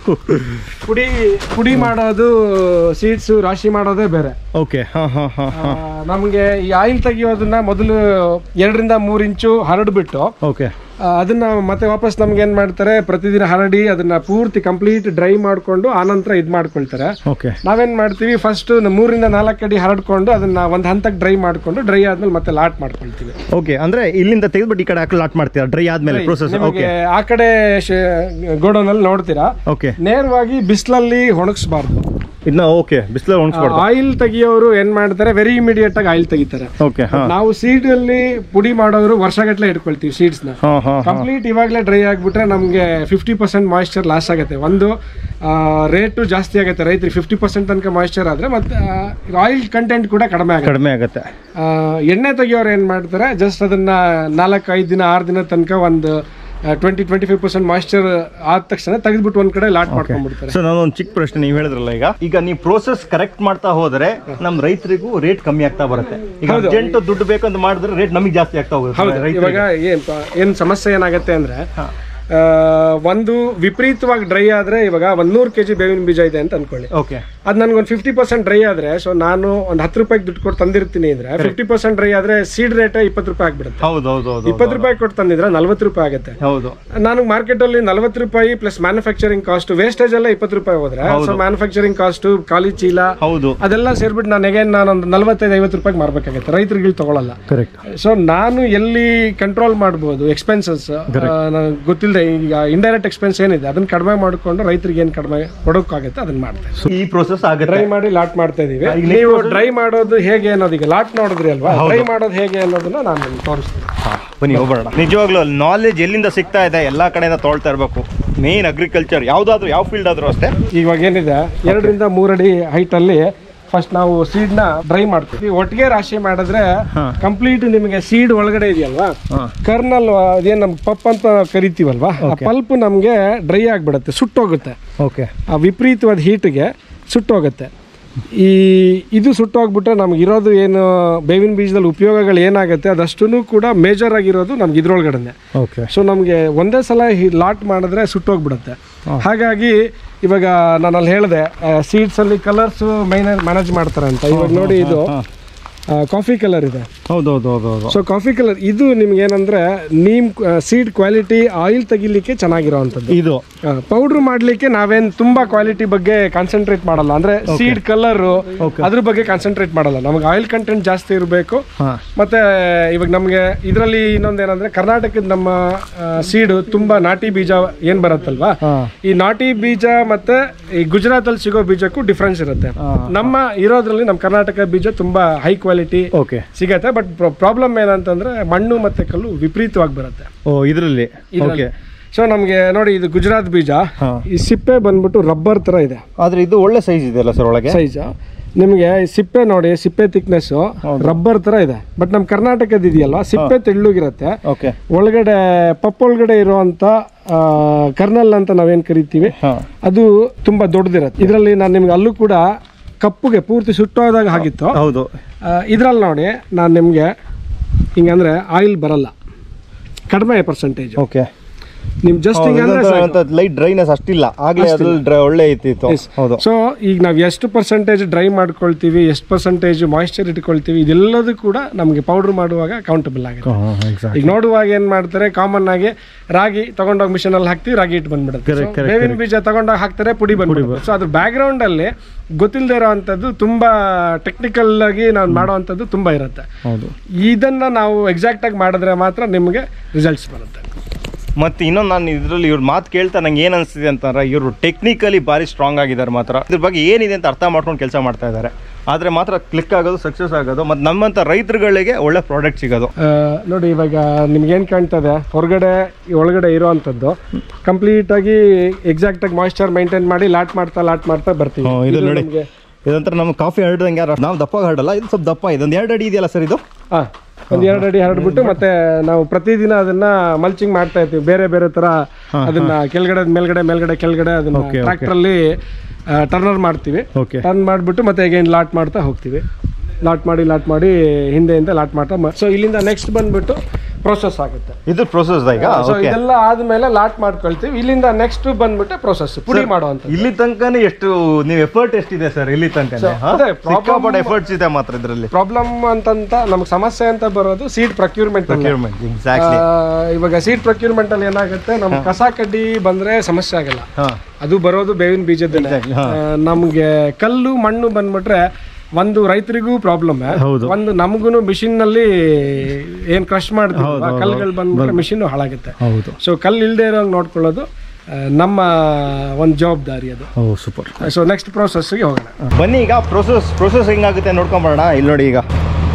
ಪುಡಿ ಪುಡಿ ಮಾಡೋದು ಸೀಡ್ಸ್ ರಾಶಿ ಮಾಡೋದೇ ಬೇರೆ ಓಕೆ ಹಾ ಹಾ ಹಾ ಆ, ನಮ್ಗೆ ಈ ಆಯಿಲ್ ತೆಗಿಯೋದನ್ನ ಮೊದಲು ಎರಡರಿಂದ ಮೂರು ಇಂಚು ಹರಡ್ಬಿಟ್ಟು ಓಕೆ ಆ, ಅದನ್ನ ಮತ್ತೆ ವಾಪಸ್ ನಮ್ಗೆ ಏನ್ ಮಾಡ್ತಾರೆ ಪ್ರತಿದಿನ ಹರಡಿ ಅದನ್ನ ಪೂರ್ತಿ ಕಂಪ್ಲೀಟ್ ಡ್ರೈ ಮಾಡ್ಕೊಂಡು ಆನಂತರ ಇದ್ ಮಾಡ್ಕೊಳ್ತಾರೆ ಓಕೆ ನಾವೇನ್ ಮಾಡ್ತೀವಿ ಫಸ್ಟ್ ಮೂರಿಂದ ನಾಲ್ಕು ಅಡಿ ಹರಡ್ಕೊಂಡು ಅದನ್ನ ಒಂದ್ ಹಂತಕ್ಕೆ ಡ್ರೈ ಮಾಡ್ಕೊಂಡು ಡ್ರೈ ಆದ್ಮೇಲೆ ಮತ್ತೆ ಲಾಟ್ ಮಾಡ್ಕೊಳ್ತೀವಿ ಓಕೆ ಅಂದ್ರೆ ಇಲ್ಲಿಂದ ತೆಗೆದ್ಬಿಟ್ಟು ಈ ಕಡೆ ಹಾಕಿ ಲಾಟ್ ಮಾಡ್ತೀರಾ ಡ್ರೈ ಆದ್ಮೇಲೆ ಪ್ರೊಸೆಸ್ ಓಕೆ ನಿಮಗೆ ಆ ಕಡೆ ಗೋಡೌನ್ ಅಲ್ಲಿ ನೋಡ್ತೀರಾ ಓಕೆ ನೇರವಾಗಿ ಬಿಸಿಲಲ್ಲಿ ಒಣಗಿಸ್ಬಾರ್ದು ಇದನ್ನ ಓಕೆ ಬಿಸಿಲು ಒಣಸ್ಕೊಡ್ದು ಆಯಿಲ್ ತೆಗಿಯೋರು ಏನ್ ಮಾಡ್ತಾರೆ ವೆರಿ ಇಮಿಡಿಯೇಟ್ ಆಗಿ ಆಯಿಲ್ ತೆಗಿತಾರೆ ಓಕೆ ಹಾ ನಾವು ಸೀಡ್ ಅಲ್ಲಿ ಪುಡಿ ಮಾಡೋರು ವರ್ಷಗಟ್ಲೆ ಇಟ್ಕೊಳ್ತೀವಿ ಸೀಡ್ಸ್ ನ ಹಾ ಹಾ ಕಂಪ್ಲೀಟ್ ಇವಾಗಲೇ ಡ್ರೈ ಆಗಿಬಿಟ್ರೆ ನಮಗೆ ಫಿಫ್ಟಿ ಪರ್ಸೆಂಟ್ ಮಾಯಿಶ್ಚರ್ ಲಾಸ್ ಆಗುತ್ತೆ ಒಂದು ರೇಟು ಜಾಸ್ತಿ ಆಗುತ್ತೆ ರೈತರಿಗೆ ಫಿಫ್ಟಿ ಪರ್ಸೆಂಟ್ ತನಕ ಮಾಯಿಶ್ಚರ್ ಆದರೆ ಮತ್ತೆ ಆಯಿಲ್ ಕಂಟೆಂಟ್ ಕೂಡ ಕಡಿಮೆ ಆಗುತ್ತೆ ಕಡಿಮೆ ಆಗುತ್ತೆ ಆ, ಎಣ್ಣೆ ತೆಗಿಯೋರು ಏನು ಮಾಡ್ತಾರೆ ಜಸ್ಟ್ ಅದನ್ನ ನಾಲ್ಕು ಐದು ದಿನ ಆರು ದಿನ ತನಕ ಒಂದು twenty twenty five percent moisture ಆದ ತಕ್ಷಣ ತೆಗೆದ್ಬಿಟ್ಟು ಒಂದ್ ಕಡೆ ಲಾಟ್ ಮಾಡ್ಕೊಂಡ್ಬಿಡ್ತಾರೆ ಸೊ ನಾನು ಒಂದು ಚಿಕ್ಕ ಪ್ರಶ್ನೆ ನೀವು ಹೇಳಿದ್ರಲ್ಲ ಈಗ ಈಗ ನೀವು ಪ್ರೋಸೆಸ್ ಕರೆಕ್ಟ್ ಮಾಡ್ತಾ ಹೋದ್ರೆ ನಮ್ಮ ರೈತರಿಗೂ ರೇಟ್ ಕಮ್ಮಿ ಆಗ್ತಾ ಬರುತ್ತೆ ಈಗ ಅರ್ಜೆಂಟ್ ದುಡ್ಡು ಬೇಕಂತ ಮಾಡಿದ್ರೆ ರೇಟ್ ನಮಗೆ ಜಾಸ್ತಿ ಆಗ್ತಾ ಹೋಗುತ್ತೆ ಹೌದು ಇವಾಗ ಏನ್ ಏನ್ ಸಮಸ್ಯೆ ಏನಾಗುತ್ತೆ ಅಂದ್ರೆ ಆ, ಒಂದು ವಿಪರೀತವಾಗಿ ಡ್ರೈ ಆದ್ರೆ ಇವಾಗ ಒಂದ್ ನೂರು ಕೆಜಿ ಬೇವಿನ ಬೀಜ ಇದೆ ಅಂತ ಅನ್ಕೊಳ್ಳಿ ಓಕೆ ಅದ್ ನನ್ಗೆ ಒಂದು ಫಿಫ್ಟಿ ಪರ್ಸೆಂಟ್ ಡ್ರೈ ಆದ್ರೆ ಸೊ ನಾನು ಒಂದು ಹತ್ತು ರೂಪಾಯಿಗೆ ದುಡ್ಡು ಕೊಟ್ಟು ತಂದಿರ್ತೀನಿ ಅಂದ್ರೆ ಫಿಫ್ಟಿ ಪರ್ಸೆಂಟ್ ಡ್ರೈ ಆದ್ರೆ ಸೀಡ್ ರೇಟ್ ಇಪ್ಪತ್ತು ರೂಪಾಯಿ ಆಗ್ಬಿಡುತ್ತೆ ಹೌದು ಹೌದು ಹೌದು ಇಪ್ಪತ್ತು ರೂಪಾಯಿ ಕೊಟ್ಟು ತಂದಿದ್ರೆ ನಲ್ವತ್ತು ರೂಪಾಯಿ ಆಗುತ್ತೆ ಹೌದು ನಾನು ಮಾರ್ಕೆಟ್ ಅಲ್ಲಿ ನಲ್ವತ್ತು ರೂಪಾಯಿ ಪ್ಲಸ್ ಮ್ಯಾನುಫ್ಯಾಕ್ಚರಿಂಗ್ ಕಾಸ್ಟ್ ವೇಸ್ಟೇಜ್ ಎಲ್ಲ ಇಪ್ಪತ್ತು ರೂಪಾಯಿ ಹೋದ್ರೆ ಸೊ ಮ್ಯಾನುಫ್ಯಾಕ್ಚರಿಂಗ್ ಕಾಸ್ಟ್ ಖಾಲಿ ಚೀಲ ಹೌದು ಅದೆಲ್ಲ ಸೇರ್ಬಿಟ್ಟು ನಾನು ಹೇಗೆ ನಾನು ಒಂದು ನಲ್ವತ್ತೈದು ಐವತ್ತು ರೂಪಾಯಿಗೆ ಮಾರ್ಬೇಕಾಗುತ್ತೆ ರೈತರಿಗೆ ಇಲ್ಲಿ ತಗೊಳಲ್ಲ ಕರೆಕ್ಟ್ ಸೊ ನಾನು ಎಲ್ಲಿ ಕಂಟ್ರೋಲ್ ಮಾಡ್ಬೋದು ಎಕ್ಸ್ಪೆನ್ಸಸ್ ಗೊತ್ತಿಲ್ಲದೆ ಈಗ ಇಂಡೈರೆಕ್ಟ್ ಎಕ್ಸ್ಪೆನ್ಸ್ ಏನಿದೆ ಅದನ್ನ ಕಡಿಮೆ ಮಾಡಿಕೊಂಡು ರೈತರಿಗೆ ಏನು ಕಡಿಮೆ ಕೊಡೋಕ್ಕಾಗುತ್ತೆ ಅದನ್ನ ಮಾಡ್ತೇವೆ ಈ ಪ್ರೋಸೆಸ್ ಆಗುತ್ತೆ ಡ್ರೈ ಮಾಡಿ ಲಾಟ್ ಮಾಡ್ತಾ ಇದೀವಿ ನೀವು ಡ್ರೈ ಮಾಡೋದು ಹೇಗೆ ಅನ್ನೋದು ಈಗ ಲಾಟ್ ನೋಡಿದ್ರಿ ಅಲ್ವಾ ಡ್ರೈ ಮಾಡೋದು ಹೇಗೆ ಅನ್ನೋದನ್ನ ನಾನು ನಿಮ್ಗೆ ತೋರಿಸ್ತೀನಿ ಬನ್ನಿ ಹೋಗೋಣ ನಿಜವಾಗ್ಲೂ ನಾಲೆಜ್ ಎಲ್ಲಿಂದ ಸಿಗ್ತಾ ಇದೆ ಎಲ್ಲ ಕಡೆಯಿಂದ ತೊಳ್ತಾ ಇರಬೇಕು ಮೇನ್ ಅಗ್ರಿಕಲ್ಚರ್ ಯಾವುದಾದ್ರೂ ಯಾವ ಫೀಲ್ಡ್ ಆದ್ರೂ ಅಷ್ಟೇ ಇವಾಗ ಏನಿದೆ ಎರಡರಿಂದ ಮೂರಡಿ ಹೈಟ್ ಅಲ್ಲಿ ಫಸ್ಟ್ ನಾವು ಸೀಡ್ ನ ಡ್ರೈ ಮಾಡ್ತೀವಿ ಒಟ್ಟಿಗೆ ರಾಶಿ ಮಾಡಿದ್ರೆ ಕಂಪ್ಲೀಟ್ ನಿಮಗೆ ಸೀಡ್ ಒಳಗಡೆ ಇದೆಯಲ್ವಾ ಕರ್ನಲ್ ಅದೇನ್ ನಮ್ ಪಪ್ ಅಂತ ಕರಿತೀವಲ್ವಾ ಆ ಪಲ್ಪ್ ನಮ್ಗೆ ಡ್ರೈ ಆಗ್ಬಿಡುತ್ತೆ ಸುಟ್ಟೋಗುತ್ತೆ ಓಕೆ ಆ ವಿಪರೀತವಾದ ಹೀಟ್ಗೆ ಸುಟ್ಟೋಗುತ್ತೆ ಈ ಇದು ಸುಟ್ಟೋಗ್ಬಿಟ್ರೆ ನಮ್ಗೆ ಇರೋದು ಏನು ಬೇವಿನ ಬೀಜದಲ್ಲಿ ಉಪಯೋಗಗಳು ಏನಾಗುತ್ತೆ ಅದಷ್ಟೂ ಕೂಡ ಮೇಜರ್ ಆಗಿರೋದು ನಮ್ಗೆ ಇದ್ರೊಳಗಡೆ ಓಕೆ ಸೊ ನಮಗೆ ಒಂದೇ ಸಲ ಲಾಟ್ ಮಾಡಿದ್ರೆ ಸುಟ್ಟೋಗ್ಬಿಡುತ್ತೆ ಹಾಗಾಗಿ ಇವಾಗ ನಾನು ಅಲ್ಲಿ ಹೇಳಿದೆ ಸೀಡ್ಸ್ ಅಲ್ಲಿ ಕಲರ್ಸ್ ಮೈನ್ ಮ್ಯಾನೇಜ್ ಮಾಡ್ತಾರೆ ಅಂತ ಇವಾಗ ನೋಡಿ ಇದು ಕಾಫಿ ಕಲರ್ ಇದೆ ಹೌದು ಹೌದು ಹೌದು ಹೌದು ಸೊ ಕಾಫಿ ಕಲರ್ ಇದು ನಿಮ್ಗೆ ಏನಂದ್ರೆ ನೀಮ್ ಸೀಡ್ ಕ್ವಾಲಿಟಿ ಆಯಿಲ್ ತೆಗಿಲಿಕ್ಕೆ ಚೆನ್ನಾಗಿರೋವಂಥದ್ದು ಇದು ಪೌಡ್ರ್ ಮಾಡ್ಲಿಕ್ಕೆ ನಾವೇನ್ ತುಂಬಾ ಕ್ವಾಲಿಟಿ ಬಗ್ಗೆ ಕಾನ್ಸಂಟ್ರೇಟ್ ಮಾಡಲ್ಲ ಅಂದ್ರೆ ಸೀಡ್ ಕಲರ್ ಅದ್ರ ಬಗ್ಗೆ ಕಾನ್ಸಂಟ್ರೇಟ್ ಮಾಡಲ್ಲ ನಮಗೆ ಆಯಿಲ್ ಕಂಟೆಂಟ್ ಜಾಸ್ತಿ ಇರಬೇಕು ಹಾ ಮತ್ತೆ ಇವಾಗ ನಮಗೆ ಇದರಲ್ಲಿ ಇನ್ನೊಂದೇನಂದ್ರೆ ಕರ್ನಾಟಕದ ನಮ್ಮ ಸೀಡ್ ತುಂಬಾ ನಾಟಿ ಬೀಜ ಏನ್ ಬರುತ್ತಲ್ವಾ ಹಾ ಈ ನಾಟಿ ಬೀಜ ಮತ್ತೆ ಈ ಗುಜರಾತ್ ಅಲ್ಲಿ ಸಿಗೋ ಬೀಜಕ್ಕೂ ಡಿಫ್ರೆನ್ಸ್ ಇರುತ್ತೆ ನಮ್ಮ ಇರೋದ್ರಲ್ಲಿ ನಮ್ಮ ಕರ್ನಾಟಕ ಬೀಜ ತುಂಬಾ ಹೈ ಕ್ವಾಲಿಟಿ ಓಕೆ ಸಿಗತ್ತೆ ಬಟ್ ಪ್ರಾಬ್ಲಮ್ ಏನಂತಂದ್ರೆ ಮಣ್ಣು ಮತ್ತೆ ಕಲ್ಲು ವಿಪರೀತವಾಗಿ ಬರುತ್ತೆ ಓ ಇದರಲ್ಲಿ ಓಕೆ ಸೊ ನಮ್ಗೆ ನೋಡಿ ಇದು ಗುಜರಾತ್ ಬೀಜ ಹಾ. ಈ ಸಿಪ್ಪೆ ಬಂದ್ಬಿಟ್ಟು ರಬ್ಬರ್ ತರ ಇದೆ ಆದ್ರೆ ಇದು ಒಳ್ಳೆ ಸೈಜ್ ಇದೆಯಲ್ಲ ಸರ್ ಒಳಗೆ ಸೈಜ್ ನಿಮಗೆ ಈ ಸಿಪ್ಪೆ ನೋಡಿ ಸಿಪ್ಪೆ ಥಿಕ್ನೆಸ್ ರಬ್ಬರ್ ತರ ಇದೆ ಬಟ್ ನಮ್ಮ ಕರ್ನಾಟಕದ ಇದೆಯಲ್ವಾ ಸಿಪ್ಪೆ ತೆಳ್ಳಗಿರುತ್ತೆ ಓಕೆ ಒಳಗಡೆ ಪಪ್ಪ ಒಳಗಡೆ ಇರುವಂತ ಕರ್ನಲ್ ಅಂತ ನಾವೇನ್ ಕರಿತೀವಿ ಹಾ ಅದು ತುಂಬಾ ದೊಡ್ಡದಿರುತ್ತೆ ಇದರಲ್ಲಿ ನಾನು ನಿಮ್ಗೆ ಅಲ್ಲೂ ಕೂಡ ಕಪ್ಪುಗೆ ಪೂರ್ತಿ ಸುಟ್ಟೋದಾಗ ಆಗಿತ್ತು ಹೌದು ಇದ್ರಲ್ಲಿ ನೋಡಿ ನಾನು ನಿಮಗೆ ಹಿಂಗಂದ್ರೆ ಆಯಿಲ್ ಬರಲ್ಲ ಕಡಿಮೆ ಪರ್ಸೆಂಟೇಜ್ ಓಕೆ ನಿಮ್ ಜಸ್ಟ್ ಹಿಂಗಂದ್ರೆ ಸಾಕು. ಲೈಟ್ ಡ್ರೈನೆಸ್ ಅಷ್ಟಿಲ್ಲ ಆಗ್ಲೇ ಅದು ಡ್ರೈ ಒಳ್ಳೆ ಇತ್ತಿತ್ತು ಹೌದು ಸೊ ಈಗ ನಾವು ಎಷ್ಟು ಪರ್ಸೆಂಟೇಜ್ ಡ್ರೈ ಮಾಡ್ಕೊಳ್ತೀವಿ ಎಷ್ಟು ಪರ್ಸೆಂಟೇಜ್ ಮಾಯಿಶ್ಚರ್ ಇಟ್ಕೊಳ್ತೀವಿ ಇದೆಲ್ಲದೂ ಕೂಡ ನಮಗೆ ಪೌಡರ್ ಮಾಡುವಾಗ ಕೌಂಟಬಲ್ ಆಗುತ್ತೆ ಎಕ್ಸಾಕ್ಟ್ ಈಗ ನೋಡುವಾಗ ಏನ್ ಮಾಡ್ತಾರೆ ಕಾಮನ್ ಆಗಿ ರಾಗಿ ತಗೊಂಡೋಗಿ ಮಿಷನ್ ಅಲ್ಲಿ ಹಾಕ್ತಿವಿ ರಾಗಿ ಇಟ್ಟು ಬಂದ್ಬಿಡುತ್ತೆ Correct, So, correct, ಬೇವಿನ ಬೀಜ ತಗೊಂಡೋಗಿ ಹಾಕ್ತಾರೆ ಪುಡಿ ಬಂದ್ಬಿಡುತ್ತೆ ಸೊ ಅದ್ರ ಬ್ಯಾಕ್ ಗ್ರೌಂಡ್ ಅಲ್ಲಿ ಗೊತ್ತಿಲ್ಲದೆ ಇರೋವಂಥದ್ದು ತುಂಬಾ ಟೆಕ್ನಿಕಲ್ ಆಗಿ ನಾವು ಮಾಡುವಂಥದ್ದು ತುಂಬಾ ಇರುತ್ತೆ ಹೌದು ಇದನ್ನ ನಾವು ಎಕ್ಸಾಕ್ಟ್ ಆಗಿ ಮಾಡಿದ್ರೆ ಮಾತ್ರ ನಿಮಗೆ ರಿಸಲ್ಟ್ಸ್ ಬರುತ್ತೆ ಮತ್ತು ಇನ್ನೊಂದು ನಾನು ಇದರಲ್ಲಿ ಇವ್ರ ಮಾತು ಕೇಳ್ತಾ ನಂಗೆ ಏನು ಅನಿಸ್ತಿದೆ ಅಂತಂದ್ರೆ ಇವರು ಟೆಕ್ನಿಕಲಿ ಭಾರಿ ಸ್ಟ್ರಾಂಗ್ ಆಗಿದ್ದಾರೆ ಮಾತ್ರ ಇದ್ರ ಬಗ್ಗೆ ಏನಿದೆ ಅಂತ ಅರ್ಥ ಮಾಡ್ಕೊಂಡು ಕೆಲಸ ಮಾಡ್ತಾ ಇದ್ದಾರೆ ಆದರೆ ಮಾತ್ರ ಕ್ಲಿಕ್ ಆಗೋದು ಸಕ್ಸಸ್ ಆಗೋದು ಮತ್ತು ನಮ್ಮಂಥ ರೈತರುಗಳಿಗೆ ಒಳ್ಳೆ ಪ್ರಾಡಕ್ಟ್ ಸಿಗೋದು ಆ, ನೋಡಿ ಇವಾಗ ನಿಮ್ಗೆ ಏನು ಕಾಣ್ತದೆ ಹೊರಗಡೆ ಈ ಒಳಗಡೆ ಇರೋವಂಥದ್ದು ಕಂಪ್ಲೀಟ್ ಆಗಿ ಎಕ್ಸಾಕ್ಟ್ ಆಗಿ ಮಾಯಿಶ್ಚರ್ ಮೇಂಟೈನ್ ಮಾಡಿ ಲಾಟ್ ಮಾಡ್ತಾ ಲಾಟ್ ಮಾಡ್ತಾ ಬರ್ತೀವಿ ಹ್ಮ್, ಇದು ನೋಡಿ ನಮ್ಗೆ- ಇದಂತರ ನಮ್ಮ ಕಾಫಿ ಹರಡ್ದಂಗೆ ಯಾರು ನಾವು ದಪ್ಪ ಹರಡಲ್ಲ ಇದು ಸ್ವಲ್ಪ ದಪ್ಪ ಇದೆ ಒಂದು ಎರಡು ಅಡಿ ಇದೆಯಲ್ಲ ಸರ್ ಇದು ಹಾ ಒಂದ್ ಎರಡು ಅಡಿ ಹರಡ್ಬಿಟ್ಟು ಮತ್ತೆ ನಾವು ಪ್ರತಿದಿನ ಅದನ್ನ ಮಲ್ಚಿಂಗ್ ಮಾಡ್ತಾ ಇರ್ತೀವಿ ಬೇರೆ ಬೇರೆ ತರ ಅದನ್ನ ಕೆಳಗಡೆ ಮೇಲ್ಗಡೆ ಮೇಲ್ಗಡೆ ಕೆಳಗಡೆ ಅದನ್ನ Okay, okay. ಟ್ರ್ಯಾಕ್ಟರ್ ಅಲ್ಲಿ ಟರ್ನರ್ ಮಾಡ್ತೀವಿ ಓಕೆ ಟರ್ನ್ ಮಾಡ್ಬಿಟ್ಟು ಮತ್ತೆ ಅಗೇನ್ ಲಾಟ್ ಮಾಡ್ತಾ ಹೋಗ್ತೀವಿ ಲಾಟ್ ಮಾಡಿ ಲಾಟ್ ಮಾಡಿ ಹಿಂದೆಯಿಂದ ಲಾಟ್ ಮಾಡ್ತಾ ಸೊ ಇಲ್ಲಿಂದ ನೆಕ್ಸ್ಟ್ ಬಂದ್ಬಿಟ್ಟು ಪ್ರೋಸೆಸ್ ಆಗುತ್ತೆ ಇದು ಪ್ರೊಸೆಸ್ ಈಗ ಸೊ ಓಕೆ ಇದೆಲ್ಲ ಆದ್ಮೇಲೆ ಲಾಟ್ ಮಾಡ್ಕೊಳ್ತೀವಿ ಇಲ್ಲಿಂದ ನೆಕ್ಸ್ಟ್ ಬಂದ್ಬಿಟ್ಟು ಪ್ರೋಸೆಸ್ ಪುಡಿ ಮಾಡುವಂತ ಇಲ್ಲಿ ತನಕನೇ ಎಷ್ಟು ನೀವು ಎಫರ್ಟ್ ಎಷ್ಟಿದೆ ಸರ್ ಇಲ್ಲಿ ತನಕ So, ಅದೇ problem- ಎಫರ್ಟ್ಸ್ ಇದೆ ಮಾತ್ರ ಇದರಲ್ಲಿ ಪ್ರಾಬ್ಲಮ್ ಅಂತಂತ ನಮ್ಗೆ ಸಮಸ್ಯೆ ಅಂತ ಬರೋದು ಸೀಡ್ ಪ್ರೊಕ್ಯೂರ್ಮೆಂಟ್ ಪ್ರೊಕ್ಯೂರ್ಮೆಂಟ್ ಎಕ್ಸಾಕ್ಟ್ಲಿ ಇವಾಗ ಸೀಡ್ ಪ್ರೊಕ್ಯೂರ್ಮೆಂಟ್ ಅಲ್ಲಿ ಏನಾಗುತ್ತೆ ನಮ್ ಕಸ ಕಡ್ಡಿ ಬಂದ್ರೆ ಸಮಸ್ಯೆ ಆಗಲ್ಲ ಹಾಂ ಅದು ಬರೋದು ಬೇವಿನ ಬೀಜದಲ್ಲೇ Exactly, ಹಾ. ಆ, ನಮ್ಗೆ ಕಲ್ಲು ಮಣ್ಣು ಬಂದ್ಬಿಟ್ರೆ ಒಂದು ರೈತರಿಗೂ ಪ್ರಾಬ್ಲಮ್ ಹೌದು. ಒಂದು ನಮಗೂ ಮಿಷಿನ್ ನಲ್ಲಿ ಏನ್ ಕ್ರಶ್ ಮಾಡ್ತೀವಿ ಕಲ್ಲುಗಳು ಬಂದ್ಬಿಟ್ರೆ ಮಿಷಿನ್ ಹಾಳಾಗುತ್ತೆ ಹೌದು ಸೊ ಕಲ್ಲು ಇಲ್ಲದೆ ಇರೋಂಗ್ ನೋಡ್ಕೊಳ್ಳೋದು ಆ, ನಮ್ಮ ಒಂದು ಜವಾಬ್ದಾರಿ ಅದು ಓ ಸೂಪರ್ ಸೊ ನೆಕ್ಸ್ಟ್ ಗೆ ಹೋಗೋಣ ಬನ್ನಿ ಈಗ ಪ್ರೊಸೆಸ್ ಪ್ರೊಸೆಸ್ ಹೆಂಗಾಗುತ್ತೆ ನೋಡ್ಕೊಂಬರೋಣ ಇಲ್ಲಿ ನೋಡಿ ಈಗ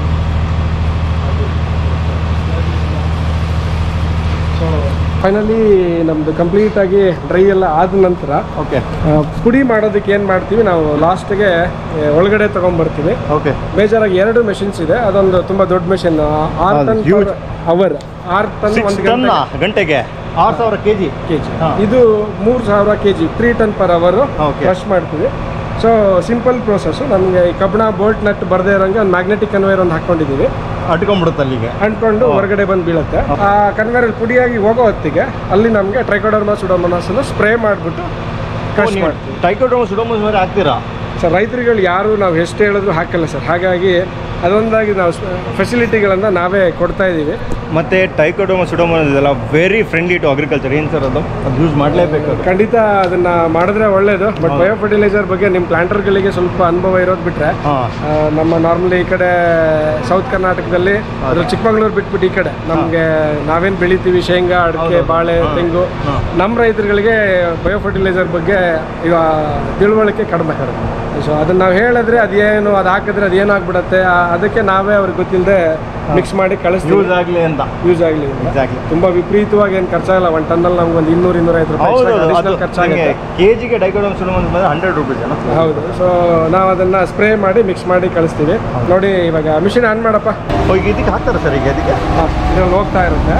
ಸೊ ಫೈನಲಿ ನಮ್ದು ಕಂಪ್ಲೀಟ್ ಆಗಿ ಡ್ರೈ ಎಲ್ಲ ಆದ ನಂತರ ಓಕೆ ಆ, ಪುಡಿ ಮಾಡೋದಕ್ಕೆ ಏನು ಮಾಡ್ತೀವಿ ನಾವು ಲಾಸ್ಟ್ಗೆ ಒಳಗಡೆ ತಗೊಂಡ್ಬರ್ತೀವಿ ಓಕೆ ಮೇಜರ್ ಆಗಿ ಎರಡು ಮೆಷಿನ್ಸ್ ಇದೆ ಅದೊಂದು ತುಂಬಾ ದೊಡ್ಡ ಮೆಷಿನ್ ಆರು ಅದು ಟನ್ huge. ಅವರ್ ಆರು ಟನ್ ಸಿಕ್ಸ್ ಒಂದು ಟನ್ ಗಂಟೆಗೆ ಆರು ಸಾವಿರ ಕೆ ಜಿ ಕೆಜಿ ಹಾ. ಇದು ಮೂರು ಸಾವಿರ K G three ton per hour Okay. Crush ಮಾಡ್ತೀವಿ ಸೊ ಸಿಂಪಲ್ ಪ್ರೋಸೆಸ್ ನಮಗೆ ಈ ಕಬ್ಬಣ ಬೋಲ್ಟ್ ನಟ್ ಬರದೇ ಇರೋಂಗೆ ಒಂದು ಮ್ಯಾಗ್ನೆಟಿಕ್ ಕನ್ವೇರ್ ಒಂದು ಹಾಕೊಂಡಿದ್ದೀವಿ ಅಟ್ಕೊಂಡ್ಬಿಡುತ್ತೆ ಅಲ್ಲಿಗೆ ಅಂಟ್ಕೊಂಡು ಹೊರಗಡೆ ಬಂದು ಬೀಳುತ್ತೆ ಆ ಕನ್ವೇರಲ್ಲಿ ಪುಡಿಯಾಗಿ ಹೋಗೋ ಹೊತ್ತಿಗೆ ಅಲ್ಲಿ ನಮಗೆ ಟ್ರೈಕೋಡರ್ಮಾ ಸುಡೋಮನಸನ್ನು ಸ್ಪ್ರೇ ಮಾಡಿಬಿಟ್ಟು ಕ್ರಶ್ ಮಾಡ್ತೀವಿ ಟೈಕೋಡ್ರೋಮ್ ಸುಡೋಮಸ್ ಮೇಲೆ ಹಾಕ್ತೀರಾ ಸರ್ ರೈತರುಗಳು ಯಾರು ನಾವು ಎಷ್ಟು ಹೇಳಿದ್ರು ಹಾಕಲ್ಲ ಸರ್ ಹಾಗಾಗಿ ಅದೊಂದಾಗಿ ನಾವು ಫೆಸಿಲಿಟಿಗಳನ್ನು ನಾವೇ ಕೊಡ್ತಾ ಇದ್ದೀವಿ ಮತ್ತೆ ಟೈಕೋಡೋಮ ಸುಡೋಮಸ್ ಇದೆಲ್ಲ ವೆರಿ ಫ್ರೆಂಡ್ಲಿ ಟು ಅಗ್ರಿಕಲ್ಚರ್ ಏನು ಸರ್ ಅದು ಅದು ಯೂಸ್ ಮಾಡಲೇಬೇಕು ಅದು ಖಂಡಿತ ಅದನ್ನ ಮಾಡಿದ್ರೆ ಒಳ್ಳೇದು ಬಟ್ ಬಯೋ ಫರ್ಟಿಲೈಸರ್ ಬಗ್ಗೆ ನಿಮ್ಮ ಪ್ಲಾಂಟರ್ಗಳಿಗೆ ಸ್ವಲ್ಪ ಅನುಭವ ಇರೋದು ಬಿಟ್ರೆ ಹಾಂ ಆ, ನಮ್ಮ ನಾರ್ಮಲಿ ಈ ಕಡೆ ಸೌತ್ ಕರ್ನಾಟಕದಲ್ಲಿ ಅದ್ರ ಚಿಕ್ಕಮಂಗ್ಳೂರು ಬಿಟ್ಬಿಟ್ಟು ಈ ಕಡೆ ನಮಗೆ ನಾವೇನು ಬೆಳಿತೀವಿ ಶೇಂಗಾ ಅಡಿಕೆ ಬಾಳೆ ತೆಂಗು ನಮ್ಮ ರೈತರುಗಳಿಗೆ ಬಯೋ ಫರ್ಟಿಲೈಸರ್ ಬಗ್ಗೆ ಈಗ ತಿಳುವಳಿಕೆ ಕಡಿಮೆ ಸೊ ಅದನ್ನ ನಾವು ಹೇಳಿದ್ರೆ ಅದೇನು ಅದು ಹಾಕಿದ್ರೆ ಅದೇನು ಆಗ್ಬಿಡತ್ತೆ ಆ- ಅದಕ್ಕೆ ನಾವೇ ಅವ್ರಿಗೆ ಗೊತ್ತಿಲ್ಲದೆ ಮಿಕ್ಸ್ ಮಾಡಿ ಕಳಿಸ್ತೀವಿ ಯೂಸ್ ಆಗಲಿ ಅಂತ ಯೂಸ್ ಆಗಲಿ ಎಕ್ಸಾಕ್ಟ್ಲಿ ತುಂಬಾ ವಿಪರೀತವಾಗಿ ಏನು ಖರ್ಚಾಗಲ್ಲ ಒಂದು ಟನ್ನಲ್ಲಿ ನಮ್ಗೆ ಒಂದು ಇನ್ನೂರು ಇನ್ನೂರೈವತ್ತು ರೂಪಾಯಿ ಹೌದು extra ಅದು additional ಖರ್ಚಾಗುತ್ತೆ ಕೆ ಜಿಗೆ ಡೈಕೋಡೋಮ್ ಸುಡೋಮಸ್ ಬಂದರೆ ಹಂಡ್ರೆಡ್ ರುಪೀಸ್ ಅಲ್ಲ ಹೌದು ಸೊ ನಾವು ಅದನ್ನ ಸ್ಪ್ರೇ ಮಾಡಿ ಮಿಕ್ಸ್ ಮಾಡಿ ಕಳಿಸ್ತೀವಿ ನೋಡಿ ಇವಾಗ ಮಿಷಿನ್ ಆನ್ ಮಾಡಪ್ಪ ಓ, ಈಗ ಇದಕ್ಕೆ ಹಾಕ್ತಾರೆ ಸರ್ ಈಗ ಅದಕ್ಕೆ ಇದ್ರಲ್ಲಿ ಹೋಗ್ತಾ ಇರುತ್ತೆ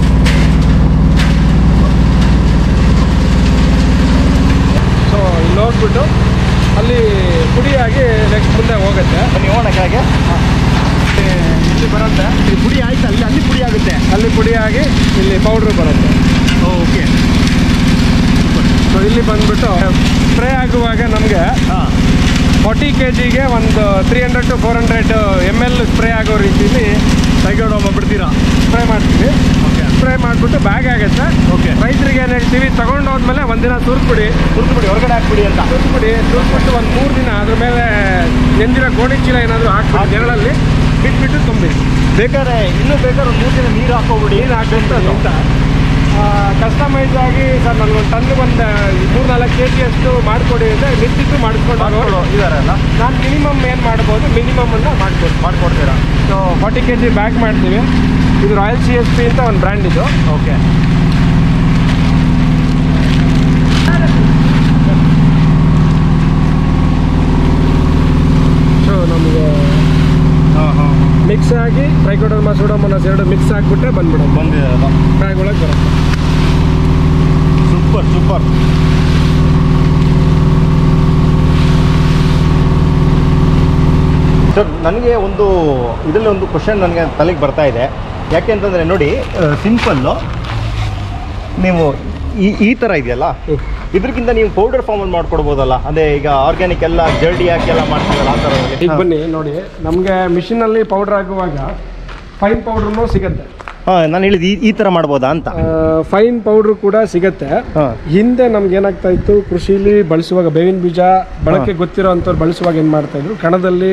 ಸೊ ಇಲ್ಲಿ ಹೋಗ್ಬಿಟ್ಟು ಅಲ್ಲಿ ಪುಡಿಯಾಗಿ ನೆಕ್ಸ್ಟ್ ಮುಂದೆ ಹೋಗುತ್ತೆ ಬನ್ನಿ ಹೋಗೋಣ ಕೆಳಗೆ ಇಲ್ಲಿ ಬರುತ್ತೆ ಈ ಪುಡಿ ಆಯ್ತು ಅಲ್ಲಿ ಅಲ್ಲಿ ಪುಡಿ ಆಗುತ್ತೆ ಅಲ್ಲಿ ಪುಡಿಯಾಗಿ ಇಲ್ಲಿ ಪೌಡ್ರ್ ಬರುತ್ತೆ ಓಕೆ ಸೊ ಇಲ್ಲಿ ಬಂದ್ಬಿಟ್ಟು ಸ್ಪ್ರೇ ಆಗುವಾಗ ನಮಗೆ ಹಾಂ ಫಾರ್ಟಿ ಕೆ ಜಿಗೆ ಒಂದು three hundred to four hundred M L spray ಆಗೋ ರೀತಿಲಿ ಟೈಕೋಡೋಮ ಬಿಡ್ತೀರಾ ಸ್ಪ್ರೇ ಮಾಡ್ತೀವಿ ಓಕೆ ಸ್ಪ್ರೇ ಮಾಡಿಬಿಟ್ಟು ಬ್ಯಾಗ್ ಆಗುತ್ತೆ ಓಕೆ ರೈತರಿಗೆ ಏನು ಹೇಳ್ತೀವಿ ತಗೊಂಡು ಹೋದ್ಮೇಲೆ ಒಂದಿನ ತುರ್ದ್ಬಿಡಿ ಬಿಡಿ ಹೊರಗಡೆ ಹಾಕ್ಬಿಡಿ ಅಂತ ತುರ್ದ್ಬಿಡಿ ತುರ್ದ್ಬಿಟ್ಟು ಒಂದು ಮೂರು ದಿನ ಅದ್ರ ಮೇಲೆ ಎಂದಿನ ಗೋಣಿ ಚೀಲ ಏನಾದರೂ ಹಾಕ್ಬಿಟ್ಟು ನೆರಳಲ್ಲಿ ಬಿಟ್ಬಿಟ್ಟು ತುಂಬಿ ಬೇಕಾದ್ರೆ ಇನ್ನೂ ಬೇಕಾದ್ರೆ ಒಂದು ಮೂರು ದಿನ ನೀರು ಹಾಕೋಬಿಡಿ ನೀರು ಹಾಕ್ಬಿಟ್ಟು ಅಂತ ಕಸ್ಟಮೈಸ್ ಆಗಿ ಸರ್ ನನಗೊಂದು ಟನ್ಗೆ ಒಂದು ಮೂರು ನಾಲ್ಕು ಕೆ ಜಿ ಅಷ್ಟು ಮಾಡಿಕೊಡಿ ಅಂದರೆ ನಿಂತಿದ್ದು ಮಾಡಿಸ್ಕೊಂಡು ಮಾಡ್ಕೊಳ್ಳೋ ಇದಾರಲ್ಲ ನಾನು ಮಿನಿಮಮ್ ಏನು ಮಾಡ್ಬೋದು ಮಿನಿಮಮನ್ನು ಮಾಡ್ಬೋದು ಮಾಡ್ಕೊಡ್ತೀರಾ so forty K G bag ಮಾಡ್ತೀವಿ ಇದು ರಾಯಲ್ ಸಿ ಎಸ್ ಪಿ ಅಂತ ಒಂದು ಬ್ರ್ಯಾಂಡ್ ಇದು ಓಕೆ ಸೊ ನಮಗೆ ಹಾಂ ಹಾಂ ಮಿಕ್ಸ್ ಆಗಿ ಟ್ರೈಕೋಡರ್ಮಾ ಸೂಡೋಮೋನಾಸ್ ಎರಡು ಮಿಕ್ಸ್ ಆಗಿಬಿಟ್ರೆ ಬಂದ್ಬಿಡೋದು ಬಂದಿದೆ ಅದು ಬ್ಯಾಗ್ ಒಳಗೆ ಬರುತ್ತೆ ಸೂಪರ್ ಸೂಪರ್ ಸರ್ ನನಗೆ ಒಂದು ಇದರಲ್ಲಿ ಒಂದು ಕ್ವಶನ್ ನನಗೆ ತಲೆಗೆ ಬರ್ತಾ ಇದೆ ಯಾಕೆ ಅಂತಂದರೆ ನೋಡಿ ಸಿಂಪಲ್ಲು ನೀವು ಈ ಈ ಥರ ಇದೆಯಲ್ಲ ಇದಕ್ಕಿಂತ ನೀವು ಪೌಡರ್ ಫಾರ್ಮಲ್ಲಿ ಮಾಡ್ಕೊಡ್ಬೋದಲ್ಲ ಅದೇ ಈಗ ಆರ್ಗ್ಯಾನಿಕ್ ಎಲ್ಲ ಜರ್ಡಿ ಹಾಕಿ ಎಲ್ಲ ಮಾಡ್ತೀವಲ್ಲ ಆ ಥರ ಈಗ ಬನ್ನಿ ನೋಡಿ ನಮಗೆ ಮಿಷಿನಲ್ಲಿ ಪೌಡರ್ ಆಗುವಾಗ ಫೈನ್ ಪೌಡ್ರೂ ಸಿಗುತ್ತೆ ಹಾಂ ನಾನು ಹೇಳಿದ್ದು ಈ ಈ ಥರ ಮಾಡ್ಬೋದಾ ಅಂತ ಫೈನ್ ಪೌಡ್ರ್ ಕೂಡ ಸಿಗುತ್ತೆ ಹಾಂ ಹಿಂದೆ ನಮ್ಗೆ ಏನಾಗ್ತಾ ಇತ್ತು ಕೃಷಿಲಿ ಬಳಸುವಾಗ ಬೇವಿನ ಬೀಜ ಬಳಕೆ ಗೊತ್ತಿರೋ ಅಂಥವ್ರು ಬಳಸುವಾಗ ಏನು ಮಾಡ್ತಾ ಇದ್ರು ಕಣದಲ್ಲಿ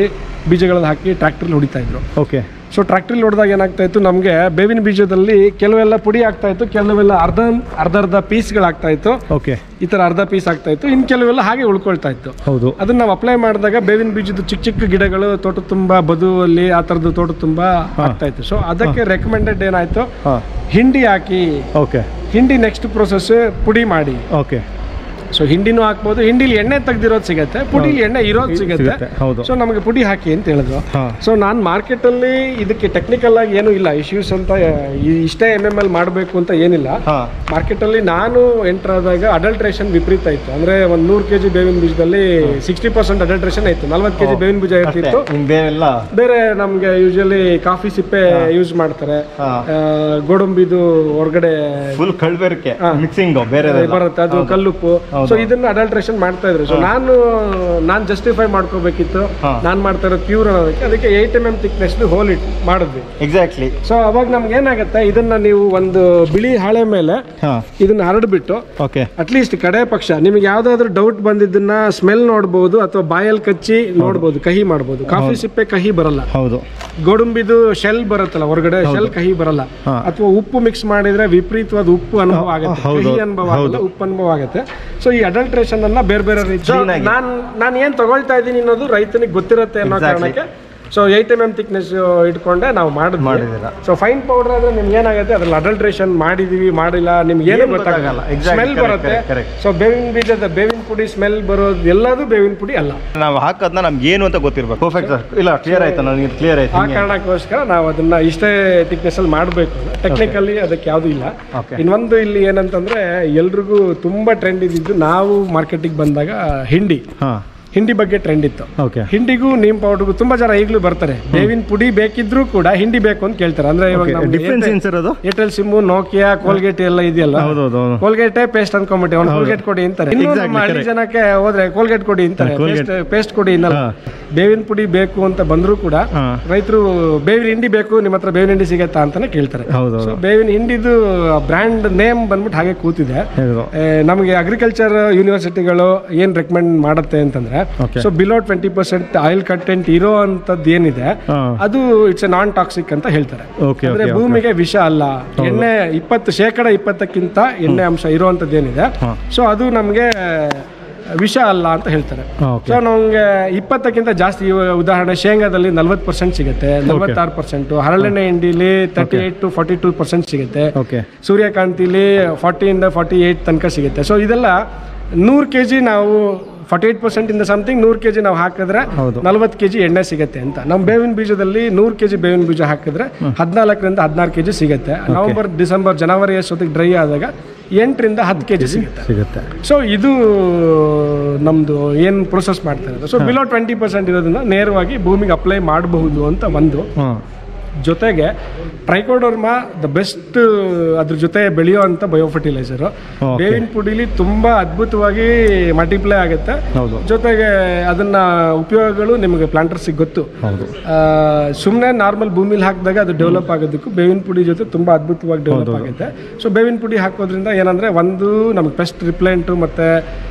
ಬೀಜಗಳನ್ನ ಹಾಕಿ ಟ್ರ್ಯಾಕ್ಟ್ರಲ್ಲಿ ಹೊಡಿತಾ ಇದ್ರು ಓಕೆ ಸೊ ಟ್ರ್ಯಾಕ್ಟ್ರಲ್ಲಿ ಹೊಡೆದಾಗ ಏನಾಗ್ತಾ ಇತ್ತು ನಮಗೆ ಬೇವಿನ ಬೀಜದಲ್ಲಿ ಕೆಲವೆಲ್ಲ ಪುಡಿ ಆಗ್ತಾ ಇತ್ತು ಕೆಲವೆಲ್ಲ ಅರ್ಧ ಅರ್ಧ ಅರ್ಧ ಪೀಸ್ಗಳಾಗ್ತಾ ಇತ್ತು ಓಕೆ ಈ ಥರ ಅರ್ಧ ಪೀಸ್ ಆಗ್ತಾ ಇತ್ತು ಇನ್ನು ಕೆಲವೆಲ್ಲ ಹಾಗೆ ಉಳ್ಕೊಳ್ತಾ ಇತ್ತು ಹೌದು ಅದನ್ನ ನಾವು ಅಪ್ಲೈ ಮಾಡಿದಾಗ ಬೇವಿನ ಬೀಜದ ಚಿಕ್ಕ ಚಿಕ್ಕ ಗಿಡಗಳು ತೋಟ ತುಂಬ ಬದುವಲ್ಲಿ ಆ ಥರದ್ದು ತೋಟ ತುಂಬ ಆಗ್ತಾ ಇತ್ತು ಸೊ ಅದಕ್ಕೆ ರೆಕಮೆಂಡೆಡ್ ಏನಾಯ್ತು ಹಾಂ ಹಿಂಡಿ ಹಾಕಿ ಓಕೆ ಹಿಂಡಿ ನೆಕ್ಸ್ಟ್ ಪ್ರೊಸೆಸ್ ಪುಡಿ ಮಾಡಿ ಓಕೆ ಸೊ ಹಿಂಡಿನೂ ಹಾಕ್ಬೋದು ಹಿಂಡಿಲಿ ಎಣ್ಣೆ ತೆಗ್ದಿರೋದು ಸಿಗತ್ತೆ ಪುಡಿಲಿ ಎಣ್ಣೆ ಇರೋದು ಸಿಗತ್ತೆ ಸಿಗುತ್ತೆ ಹೌದು ಸೊ ನಮಗೆ ಪುಡಿ ಹಾಕಿ ಅಂತ ಹೇಳಿದ್ರು ಹಾಂ ಸೊ ನಾನು ಮಾರ್ಕೆಟಲ್ಲಿ ಇದಕ್ಕೆ ಟೆಕ್ನಿಕಲ್ ಆಗಿ ಏನೂ ಇಲ್ಲ ಇಶ್ಯೂಸ್ ಅಂತ ಈ- ಇಷ್ಟೇ ಎಮ್ ಎಮ್ ಎಲ್ ಮಾಡಬೇಕು ಅಂತ ಏನಿಲ್ಲ ಹಾಂ ಮಾರ್ಕೆಟಲ್ಲಿ ನಾನು ಎಂಟರ್ ಆದಾಗ ಅಡಲ್ಟ್ರೇಷನ್ ವಿಪರೀತ ಇತ್ತು ಅಂದ್ರೆ ಒಂದು ನೂರು ಕೆ ಜಿ ಬೇವಿನ ಬೀಜದಲ್ಲಿ ಸಿಕ್ಸ್ಟಿ ಪರ್ಸೆಂಟ್ ಅಡಲ್ಟ್ರೇಷನ್ ಇತ್ತು ನಲ್ವತ್ತು ಕೆ ಜಿ ಬೇವಿನ ಬೀಜ ಇರ್ತಿತ್ತು ಬೇರೆಲ್ಲ ಬೇರೆ ನಮ್ಗೆ ಯೂಶಲಿ ಕಾಫಿ ಸಿಪ್ಪೆ ಯೂಸ್ ಮಾಡ್ತಾರೆ ಹಾ. ಆ, ಗೋಡಂಬಿದು ಹೊರಗಡೆ ಫುಲ್ ಕಳ್ಬೇರಿಕೆ ಹಾ. ಮಿಕ್ಸಿಂಗ್ ಬೇರೆ ಬರುತ್ತೆ ಅದು ಕಲ್ಲುಪ್ಪು ಹೌದು. ಸೊ ಇದನ್ನ ಅಡಲ್ಟ್ರೇಷನ್ ಮಾಡ್ತಾ ಇದ್ರು ಸೊ ನಾನು ನಾನು ಜಸ್ಟಿಫೈ ಮಾಡ್ಕೋಬೇಕಿತ್ತು ಹಾ. ನಾನು ಮಾಡ್ತಾ ಇರೋ ಪ್ಯೂರ್ ಅನ್ನೋದಕ್ಕೆ ಅದಕ್ಕೆ eight M M thickness hole ಇಟ್ ಮಾಡಿದ್ವಿ ಎಕ್ಸಾಕ್ಟ್ಲಿ ಸೊ ಅವಾಗ ನಮ್ಗೆ ಏನಾಗುತ್ತೆ ಇದನ್ನ ನೀವು ಒಂದು ಬಿಳಿ ಹಾಳೆ ಮೇಲೆ ಹಾಂ ಇದನ್ನ ಹರಡ್ಬಿಟ್ಟು ಓಕೆ ಅಟ್ಲೀಸ್ಟ್ ಕಡೆ ಪಕ್ಷ ನಿಮಗೆ ಯಾವ್ದಾದ್ರು ಡೌಟ್ ಬಂದಿದ್ದನ್ನ ಸ್ಮೆಲ್ ನೋಡ್ಬೋದು ಅಥವಾ ಬಾಯಲ್ಲಿ ಕಚ್ಚಿ ನೋಡ್ಬೋದು ಕಹಿ ಮಾಡ್ಬೋದು ಕಾಫಿ ಸಿಪ್ಪೆ ಕಹಿ ಬರಲ್ಲ ಹೌದು ಗೋಡಂಬಿದು ಶೆಲ್ ಬರುತ್ತಲ್ಲ ಹೊರಗಡೆ ಶೆಲ್ ಕಹಿ ಬರಲ್ಲ ಹಾ. ಅಥವಾ ಉಪ್ಪು ಮಿಕ್ಸ್ ಮಾಡಿದ್ರೆ ವಿಪರೀತವಾದ ಉಪ್ಪು ಅನುಭವ ಆಗುತ್ತೆ ಹೌದು. ಕಹಿ ಅನುಭವ ಆಗಲ್ಲ ಉಪ್ಪು ಅನುಭವ ಆಗುತ್ತೆ ಸೊ ಈ ಅಡಲ್ಟ್ರೇಷನ್ ಅನ್ನ ಬೇರೆ ಬೇರೆ ರೀತಿ Clean ಆಗಿ. ನಾನು ನಾನು ಏನ್ ತಗೊಳ್ತಾ ಇದ್ದೀನಿ ಅನ್ನೋದು ರೈತನಿಗೆ ಗೊತ್ತಿರುತ್ತೆ ಅನ್ನೋ Exactly. ಕಾರಣಕ್ಕೆ so eight M M thickness ಇಟ್ಕೊಂಡೆ ನಾವು ಮಾಡಿದ್ವಿ ಮಾಡಿದ್ದೀರಾ. ಸೊ ಫೈನ್ ಪೌಡರ್ ಆದ್ರೆ ನಿಮ್ಗೆ ಏನಾಗುತ್ತೆ ಅದ್ರಲ್ಲಿ ಅಡಲ್ಟ್ರೇಷನ್ ಮಾಡಿದೀವಿ ಮಾಡಿಲ್ಲ ನಿಮ್ಗೆ ಏನು ಏನು ಗೊತ್ತಾಗಲ್ಲ ಗೊತ್ತಾಗಲ್ಲ. Exactly, ಸ್ಮೆಲ್ correct, ಬರುತ್ತೆ correct, correct. ಸೊ ಬೇವಿನ ಬೀಜದ ಬೇವಿನ ಪುಡಿ ಸ್ಮೆಲ್ ಬರೋದು ಎಲ್ಲದೂ ಬೇವಿನ ಪುಡಿ ಅಲ್ಲ ನಾವು ಹಾಕೋದನ್ನ ನಮ್ಗೆ ಏನು ಅಂತ ಗೊತ್ತಿರ್ಬೇಕು ಪರ್ಫೆಕ್ಟ್ ಸರ್ ಇಲ್ಲ ಕ್ಲಿಯರ್ ಆಯ್ತು ನನಗೆ ಕ್ಲಿಯರ್ ಆಯ್ತು ಆ ಕಾರಣಕ್ಕೋಸ್ಕರ ನಾವು ಅದನ್ನ ಇಷ್ಟೇ ಥಿಕ್ನೆಸ್ ಅಲ್ಲಿ ಮಾಡಬೇಕು ಟೆಕ್ನಿಕಲಿ ಅದಕ್ಕೆ ಯಾವುದು ಇಲ್ಲ Okay. ಇನ್ನೊಂದು ಇಲ್ಲಿ ಏನಂತಂದ್ರೆ ಎಲ್ರಿಗೂ ತುಂಬಾ ಟ್ರೆಂಡ್ ಇದ್ದಿದ್ದು ನಾವು ಮಾರ್ಕೆಟಿಗೆ ಬಂದಾಗ ಹಿಂಡಿ ಹಾಂ ಹಿಂಡಿ ಬಗ್ಗೆ ಟ್ರೆಂಡ್ ಇತ್ತು ಓಕೆ ಹಿಂಡಿಗೂ ನೀಮ್ ಪೌಡರ್ಗೂ ತುಂಬಾ ಜನ ಈಗಲೂ ಬರ್ತಾರೆ ಬೇವಿನ ಪುಡಿ ಬೇಕಿದ್ರೂ ಕೂಡ ಹಿಂಡಿ ಬೇಕು ಅಂತ ಕೇಳ್ತಾರೆ ಅಂದ್ರೆ ಇವಾಗ ಡಿಫ್ರೆನ್ಸ್ ಏನು ಸರ್ ಅದು ಏರ್ಟೆಲ್ ಸಿಮ್ಮು ನೋಕಿಯಾ ಕೋಲ್ಗೇಟ್ ಎಲ್ಲ ಇದೆಯಲ್ಲ ಹೌದು ಹೌದು ಹೌದು ಕೋಲ್ಗೇಟೇ ಪೇಸ್ಟ್ ಅನ್ಕೊಂಬಿಟ್ಟೆ ಅವ್ನು ಕೋಲ್ಗೇಟ್ ಕೊಡಿ ಅಂತಾರೆ ಇನ್ನು Exactly, ನಮ್ಮ ಹಳ್ಳಿ correct. ಜನಕ್ಕೆ ಹೋದ್ರೆ ಕೋಲ್ಗೇಟ್ ಕೊಡಿ ಅಂತಾರೆ ಹಾ, Colgate. ಪೇಸ್ಟ್ ಕೊಡಿ ಇನ್ನಲ್ಲ ಹಾ. ಬೇವಿನ ಪುಡಿ ಬೇಕು ಅಂತ ಬಂದ್ರು ಕೂಡ ಹಾ. ರೈತರು ಬೇವಿನ ಹಿಂಡಿ ಬೇಕು ನಿಮ್ಮ ಹತ್ರ ಬೇವಿನ ಹಿಂಡಿ ಸಿಗತ್ತಾ ಅಂತಾನೆ ಕೇಳ್ತಾರೆ ಹೌದು ಸೊ ಹೌದು ಬೇವಿನ ಹಿಂಡಿದು ಬ್ರ್ಯಾಂಡ್ ನೇಮ್ ಬಂದ್ಬಿಟ್ಟು ಹಾಗೆ ಕೂತಿದೆ ಹೌದು ಏ, ನಮಗೆ ಅಗ್ರಿಕಲ್ಚರ್ ಯೂನಿವರ್ಸಿಟಿಗಳು ಏನ್ ರೆಕಮೆಂಡ್ ಮಾಡುತ್ತೆ ಅಂತಂದ್ರೆ Okay. So below twenty percent oil content ಇರೋ ಅಂತದ್ದು ಏನಿದೆ ಹಾಂ ಅದು ಇಟ್ಸ್ ಎ ನಾನ್ ಟಾಕ್ಸಿಕ್ ಅಂತ ಹೇಳ್ತಾರೆ ಓಕೆ ಅಂದ್ರೆ ಓಕೆ ಭೂಮಿಗೆ ವಿಷ ಅಲ್ಲ ಎಣ್ಣೆ ಇಪ್ಪತ್ತು ಶೇಕಡ ಇಪ್ಪತ್ತಕ್ಕಿಂತ ಎಣ್ಣೆ ಅಂಶ ಇರುವಂತದ್ದು ಏನಿದೆ ಹಾ. ಸೊ ಅದು ನಮಗೆ ವಿಷ ಅಲ್ಲ ಅಂತ ಹೇಳ್ತಾರೆ ಓಕೆ ಸೊ ನಮಗೆ ಇಪ್ಪತ್ತಕ್ಕಿಂತ ಜಾಸ್ತಿ ಇವ- ಉದಾಹರಣೆ ಶೇಂಗಾದಲ್ಲಿ ನಲ್ವತ್ತು ಪರ್ಸೆಂಟ್ ಸಿಗುತ್ತೆ ನಲವತ್ತಾರು ಪರ್ಸೆಂಟ್ ಹರಳೆಣ್ಣೆ ಹಿಂಡಿಲಿ thirty eight to forty two percent ಸಿಗುತ್ತೆ ಓಕೆ ಸೂರ್ಯಕಾಂತಿಲಿ ಫಾರ್ಟಿಯಿಂದ ಫಾರ್ಟಿ ಏಯ್ಟ್ ತನಕ ಸಿಗುತ್ತೆ ಸೊ ಇದೆಲ್ಲ ನೂರು ಕೆ ಜಿ ನಾವು ಫಾರ್ಟಿ ಏಟ್ ಪರ್ಸೆಂಟ್ ಇಂದ ಸಮಥಿಂಗ್ ನೂರು ಕೆ ಜಿ ನಾವು ಹಾಕಿದ್ರೆ ಹೌದು. ನಲ್ವತ್ತು ಕೆ ಜಿ ಎಣ್ಣೆ ಸಿಗುತ್ತೆ ಅಂತ ನಮ್ಮ ಬೇವಿನ ಬೀಜದಲ್ಲಿ ನೂರು ಕೆ ಜಿ ಬೇವಿನ ಬೀಜ ಹಾಕಿದ್ರೆ ಹದಿನಾಲ್ಕರಿಂದ ಹದಿನಾರು ಕೆ ಜಿ ಸಿಗುತ್ತೆ ನವೆಂಬರ್ ಡಿಸೆಂಬರ್ ಜನವರಿ ಅಷ್ಟೊತ್ತಿಗೆ ಡ್ರೈ ಆದಾಗ ಎಂಟರಿಂದ ಹತ್ತು ಕೆ ಜಿ ಸಿಗುತ್ತೆ ಸಿಗುತ್ತೆ ಸೊ ಇದು ನಮ್ಮದು ಏನು ಪ್ರೊಸೆಸ್ ಮಾಡ್ತಾ ಇರೋದು ಸೊ ಬಿಲೋ ಟ್ವೆಂಟಿ ಪರ್ಸೆಂಟ್ ಇರೋದನ್ನ ನೇರವಾಗಿ ಭೂಮಿಗೆ ಅಪ್ಲೈ ಮಾಡಬಹುದು ಅಂತ ಒಂದು ಹಾಂ ಜೊತೆಗೆ ಟ್ರೈಕೋಡರ್ಮಾ ದ ಬೆಸ್ಟ್ ಅದ್ರ ಜೊತೆ ಬೆಳೆಯುವಂಥ ಬಯೋಫರ್ಟಿಲೈಸರು Okay. ಬೇವಿನ ಪುಡಿಲಿ ತುಂಬಾ ಅದ್ಭುತವಾಗಿ ಮಲ್ಟಿಪ್ಲೈ ಆಗುತ್ತೆ ಹೌದು ಜೊತೆಗೆ ಅದನ್ನ ಉಪಯೋಗಗಳು ನಿಮಗೆ ಪ್ಲಾಂಟರ್ಸಿಗೆ ಗೊತ್ತು ಹೌದು ಸುಮ್ಮನೆ ನಾರ್ಮಲ್ ಭೂಮಿಲಿ ಹಾಕಿದಾಗ ಅದು ಡೆವಲಪ್ ಆಗೋದಕ್ಕೂ ಬೇವಿನ ಪುಡಿ ಜೊತೆ ತುಂಬಾ ಅದ್ಭುತವಾಗಿ ಡೆವಲಪ್ ಆಗುತ್ತೆ ಸೊ ಬೇವಿನ ಪುಡಿ ಹಾಕೋದ್ರಿಂದ ಏನಂದ್ರೆ ಒಂದು ನಮಗೆ ಪೆಸ್ಟ್ ರಿಪ್ಲೆಂಟು ಮತ್ತೆ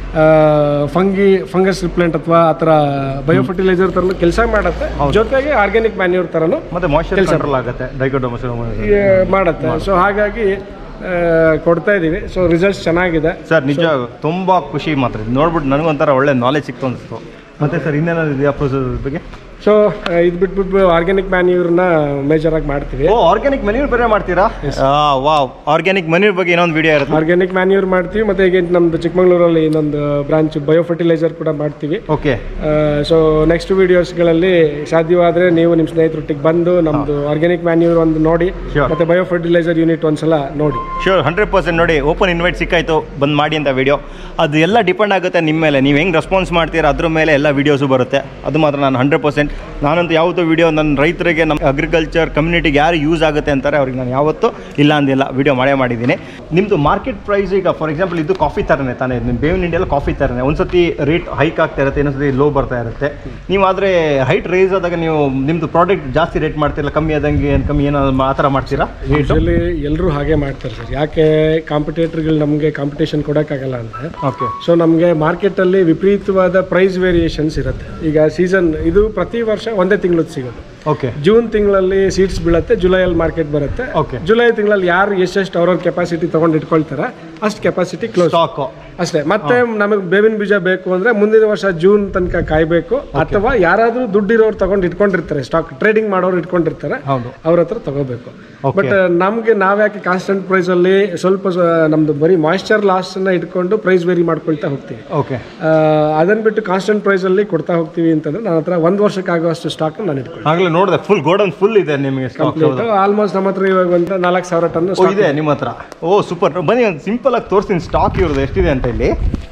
ಫಂಗಿ ಫಂಗಸ್ ರಿಪ್ಲೆಂಟ್ ಅಥವಾ ಆ ಥರ ಬಯೋಫರ್ಟಿಲೈಸರ್ ಥರನು ಕೆಲಸ ಮಾಡುತ್ತೆ ಜೊತೆಗೆ ಆರ್ಗ್ಯಾನಿಕ್ ಮ್ಯಾನ್ಯೂರ್ ಥರನು ಮತ್ತೆ ಮಾಯ್ಶ್ಚರ್ ಕಂಟ್ರೋಲ್ ಆಗುತ್ತೆ ಡೈಕೋಡೋಮಸ್ ಈ, ಮಾಡುತ್ತೆ ಸೊ ಹಾಗಾಗಿ ಆ, ಕೊಡ್ತಾ ಇದ್ದೀವಿ ಸೊ ರಿಸಲ್ಟ್ಸ್ ಚೆನ್ನಾಗಿದೆ ಸರ್ ನಿಜ ತುಂಬಾ ಖುಷಿ ಮಾತ್ರ ಇದು ನೋಡ್ಬಿಟ್ಟು ನನಗೊಂಥರ ಒಳ್ಳೆ ನಾಲೆಜ್ ಸಿಕ್ತು ಅನಿಸ್ತು ಮತ್ತೆ ಸರ್ ಇನ್ನೇನಾದ್ರು ಇದೆಯಾ ಪ್ರೊಸೆಸ್ ಬಗ್ಗೆ ಸೊ ಇದು ಬಿಟ್ಬಿಟ್ಟು ಆರ್ಗ್ಯಾನಿಕ್ ಮ್ಯಾನ್ಯೂರ್ನ ಮೇಜರ್ ಆಗಿ ಮಾಡ್ತೀವಿ ಓ ಆರ್ಗ್ಯಾನಿಕ್ ಮೆನ್ಯೂರ್ ಬೇರೆ ಮಾಡ್ತೀರಾ ವಾವ್ ಆರ್ಗ್ಯಾನಿಕ್ ಮೆನ್ಯೂರ್ ಬಗ್ಗೆ ಇನ್ನೊಂದು ವಿಡಿಯೋ ಇರುತ್ತೆ ಆರ್ಗ್ಯಾನಿಕ್ ಮ್ಯಾನ್ಯೂರ್ ಮಾಡ್ತೀವಿ ಮತ್ತೆ ಈಗ ನಮ್ದು ಚಿಕ್ಕಮಂಗ್ಳೂರಲ್ಲಿ ಇನ್ನೊಂದು ಬ್ರಾಂಚ್ ಬಯೋ ಫರ್ಟಿಲೈಸರ್ ಕೂಡ ಮಾಡ್ತೀವಿ ಓಕೆ ಸೊ ನೆಕ್ಸ್ಟ್ ವಿಡಿಯೋಸ್ಗಳಲ್ಲಿ ಸಾಧ್ಯವಾದರೆ ನೀವು ನಿಮ್ಮ ಸ್ನೇಹಿತರೊಟ್ಟಿಗೆ ಬಂದು ನಮ್ಮದು ಆರ್ಗ್ಯಾನಿಕ್ ಮ್ಯಾನ್ಯೂರ್ ಒಂದು ನೋಡಿ Sure. ಮತ್ತೆ ಬಯೋ ಫರ್ಟಿಲೈಸರ್ ಯೂನಿಟ್ ಒಂದ್ಸಲ ನೋಡಿ ಶೂರ್ ಹಂಡ್ರೆಡ್ ಪರ್ಸೆಂಟ್ ನೋಡಿ ಓಪನ್ ಇನ್ವೈಟ್ ಸಿಕ್ಕಾಯ್ತು ಬಂದು ಮಾಡಿ ಅಂತ ವಿಡಿಯೋ ಅದು ಎಲ್ಲ ಡಿಪೆಂಡ್ ಆಗುತ್ತೆ ನಿಮ್ಮ ಮೇಲೆ ನೀವು ಹೆಂಗೆ ರೆಸ್ಪಾನ್ಸ್ ಮಾಡ್ತೀರಾ ಅದ್ರ ಮೇಲೆ ಎಲ್ಲ ವೀಡಿಯೋಸು ಬರುತ್ತೆ ಅದು ಮಾತ್ರ ನಾನು ಹಂಡ್ರೆಡ್ ಪರ್ಸೆಂಟ್ ನಾನಂತೂ ಯಾವತ್ತೂ ವಿಡಿಯೋ ನನ್ನ ರೈತರಿಗೆ ನಮ್ಮ ಅಗ್ರಿಕಲ್ಚರ್ ಕಮ್ಯುನಿಟಿಗೆ ಯಾರು ಯೂಸ್ ಆಗುತ್ತೆ ಅಂತಾರೆ ಅವ್ರಿಗೆ ನಾನು ಯಾವತ್ತೂ ಇಲ್ಲ ಅಂದಿಲ್ಲ ವಿಡಿಯೋ ಮಾಡೇ ಮಾಡಿದ್ದೀನಿ ನಿಮ್ಮದು ಮಾರ್ಕೆಟ್ ಪ್ರೈಸ್ ಈಗ ಫಾರ್ ಎಕ್ಸಾಂಪಲ್ ಇದು ಕಾಫಿ ಥರನೇ ತಾನೇ ನಿಮ್ಮ ಬೇವಿನ ಇಂಡಿಯಲ್ಲಿ ಕಾಫಿ ಥರನೇ ಒಂದ್ಸತಿ ರೇಟ್ ಹೈಕ್ ಆಗ್ತಾ ಇರುತ್ತೆ ಇನ್ನೊಂದ್ಸತಿ ಲೋ ಬರ್ತಾ ಇರುತ್ತೆ ನೀವು ಆದರೆ ಹೈಟ್ ರೇಸ್ ಆದಾಗ ನೀವು ನಿಮ್ಮದು ಪ್ರಾಡಕ್ಟ್ ಜಾಸ್ತಿ ರೇಟ್ ಮಾಡ್ತಿರಲ್ಲ ಕಮ್ಮಿ ಆದಂಗೆ ಏನು ಕಮ್ಮಿ ಏನೋ ಆ ಥರ ಮಾಡ್ತೀರಾ ರೇಟು ಯೂಶಲಿ ಎಲ್ಲರೂ ಹಾಗೆ ಮಾಡ್ತಾರೆ ಸರ್ ಯಾಕೆ ಕಾಂಪಿಟೇಟರ್ಗಳು ನಮಗೆ ಕಾಂಪಿಟೇಷನ್ ಕೊಡೋಕ್ಕಾಗಲ್ಲ ಅಂದರೆ ಓಕೆ ಸೊ ನಮಗೆ ಮಾರ್ಕೆಟಲ್ಲಿ ವಿಪರೀತವಾದ ಪ್ರೈಸ್ ವೇರಿಯೇಷನ್ಸ್ ಇರುತ್ತೆ ಈಗ ಸೀಸನ್ ಇದು ಪ್ರತಿ ಪ್ರತಿ ವರ್ಷ ಒಂದೇ ತಿಂಗಳದ್ದು ಸಿಗೋದು ಓಕೆ ಜೂನ್ ತಿಂಗಳಲ್ಲಿ ಸೀಡ್ಸ್ ಬೀಳುತ್ತೆ ಜುಲೈಯಲ್ಲಿ ಮಾರ್ಕೆಟ್ ಬರುತ್ತೆ Okay. ಜುಲೈ ತಿಂಗಳಲ್ಲಿ ಯಾರು ಎಷ್ಟೆಷ್ಟು ಅವ್ರವ್ರ ಕೆಪಾಸಿಟಿ ತಗೊಂಡು ಇಟ್ಕೊಳ್ತಾರೆ ಅಷ್ಟು ಕೆಪಾಸಿಟಿ ಕ್ಲೋಸ್ ಸ್ಟಾಕು ಅಷ್ಟೇ ಮತ್ತೆ ನಮಗೆ ಬೇವಿನ ಬೀಜ ಬೇಕು ಅಂದ್ರೆ ಮುಂದಿನ ವರ್ಷ ಜೂನ್ ತನಕ ಕಾಯ್ಬೇಕು ಅಥವಾ ಯಾರಾದ್ರೂ ದುಡ್ಡಿರೋರು ತಗೊಂಡು ಇಟ್ಕೊಂಡಿರ್ತಾರೆ ಸ್ಟಾಕ್ ಟ್ರೇಡಿಂಗ್ ಮಾಡೋರು ಇಟ್ಕೊಂಡಿರ್ತಾರೆ ಹೌದು ಅವ್ರ ಹತ್ರ ತಗೋಬೇಕು Okay. ಬಟ್ ನಮ್ಗೆ ನಾವ್ಯಾಕೆ ಕಾನ್ಸ್ಟೆಂಟ್ ಪ್ರೈಸ್ ಅಲ್ಲಿ ಸ್ವಲ್ಪ ಸ- ನಮ್ದು ಬರೀ ಮಾಯಿಶ್ಚರ್ ಲಾಸ್ ನ ಇಟ್ಕೊಂಡು ಪ್ರೈಸ್ ವೇರಿ ಮಾಡ್ಕೊಳ್ತಾ ಹೋಗ್ತೀವಿ ಓಕೆ ಆ, ಅದನ್ನ ಬಿಟ್ಟು ಕಾನ್ಸ್ಟೆಂಟ್ ಪ್ರೈಸ್ ಅಲ್ಲಿ ಕೊಡ್ತಾ ಹೋಗ್ತೀವಿ ಅಂತಂದ್ರೆ ನನ್ನ ಹತ್ರ ಒಂದ್ ವರ್ಷಕ್ಕೆ ಆಗುವಷ್ಟು ಸ್ಟಾಕ್ ನಾನು ಇಟ್ಕೊಂಡು ಆಗಲೇ ನೋಡಿದೆ ಫುಲ್ ಗೋಡನ್ ಫುಲ್ ಇದೆ ನಿಮಗೆ ಸ್ಟಾಕ್ ಆಲ್ಮೋಸ್ಟ್ ನಮ್ಮ ಹತ್ರ ಇವಾಗ ಒಂದು ನಾಲ್ಕು ಸಾವಿರ ಟನ್ ಓ ಇದೆ ನಿಮ್ಮ ಹತ್ರ ಓ ಸೂಪರ್ ಬನ್ನಿ ಒಂದು ಸಿಂಪಲ್ ಆಗಿ ತೋರಿಸ್ತೀನಿ ಸ್ಟಾಕ್ ಇರೋದು ಎಷ್ಟಿದೆ ಅಂತ ಇಲ್ಲಿ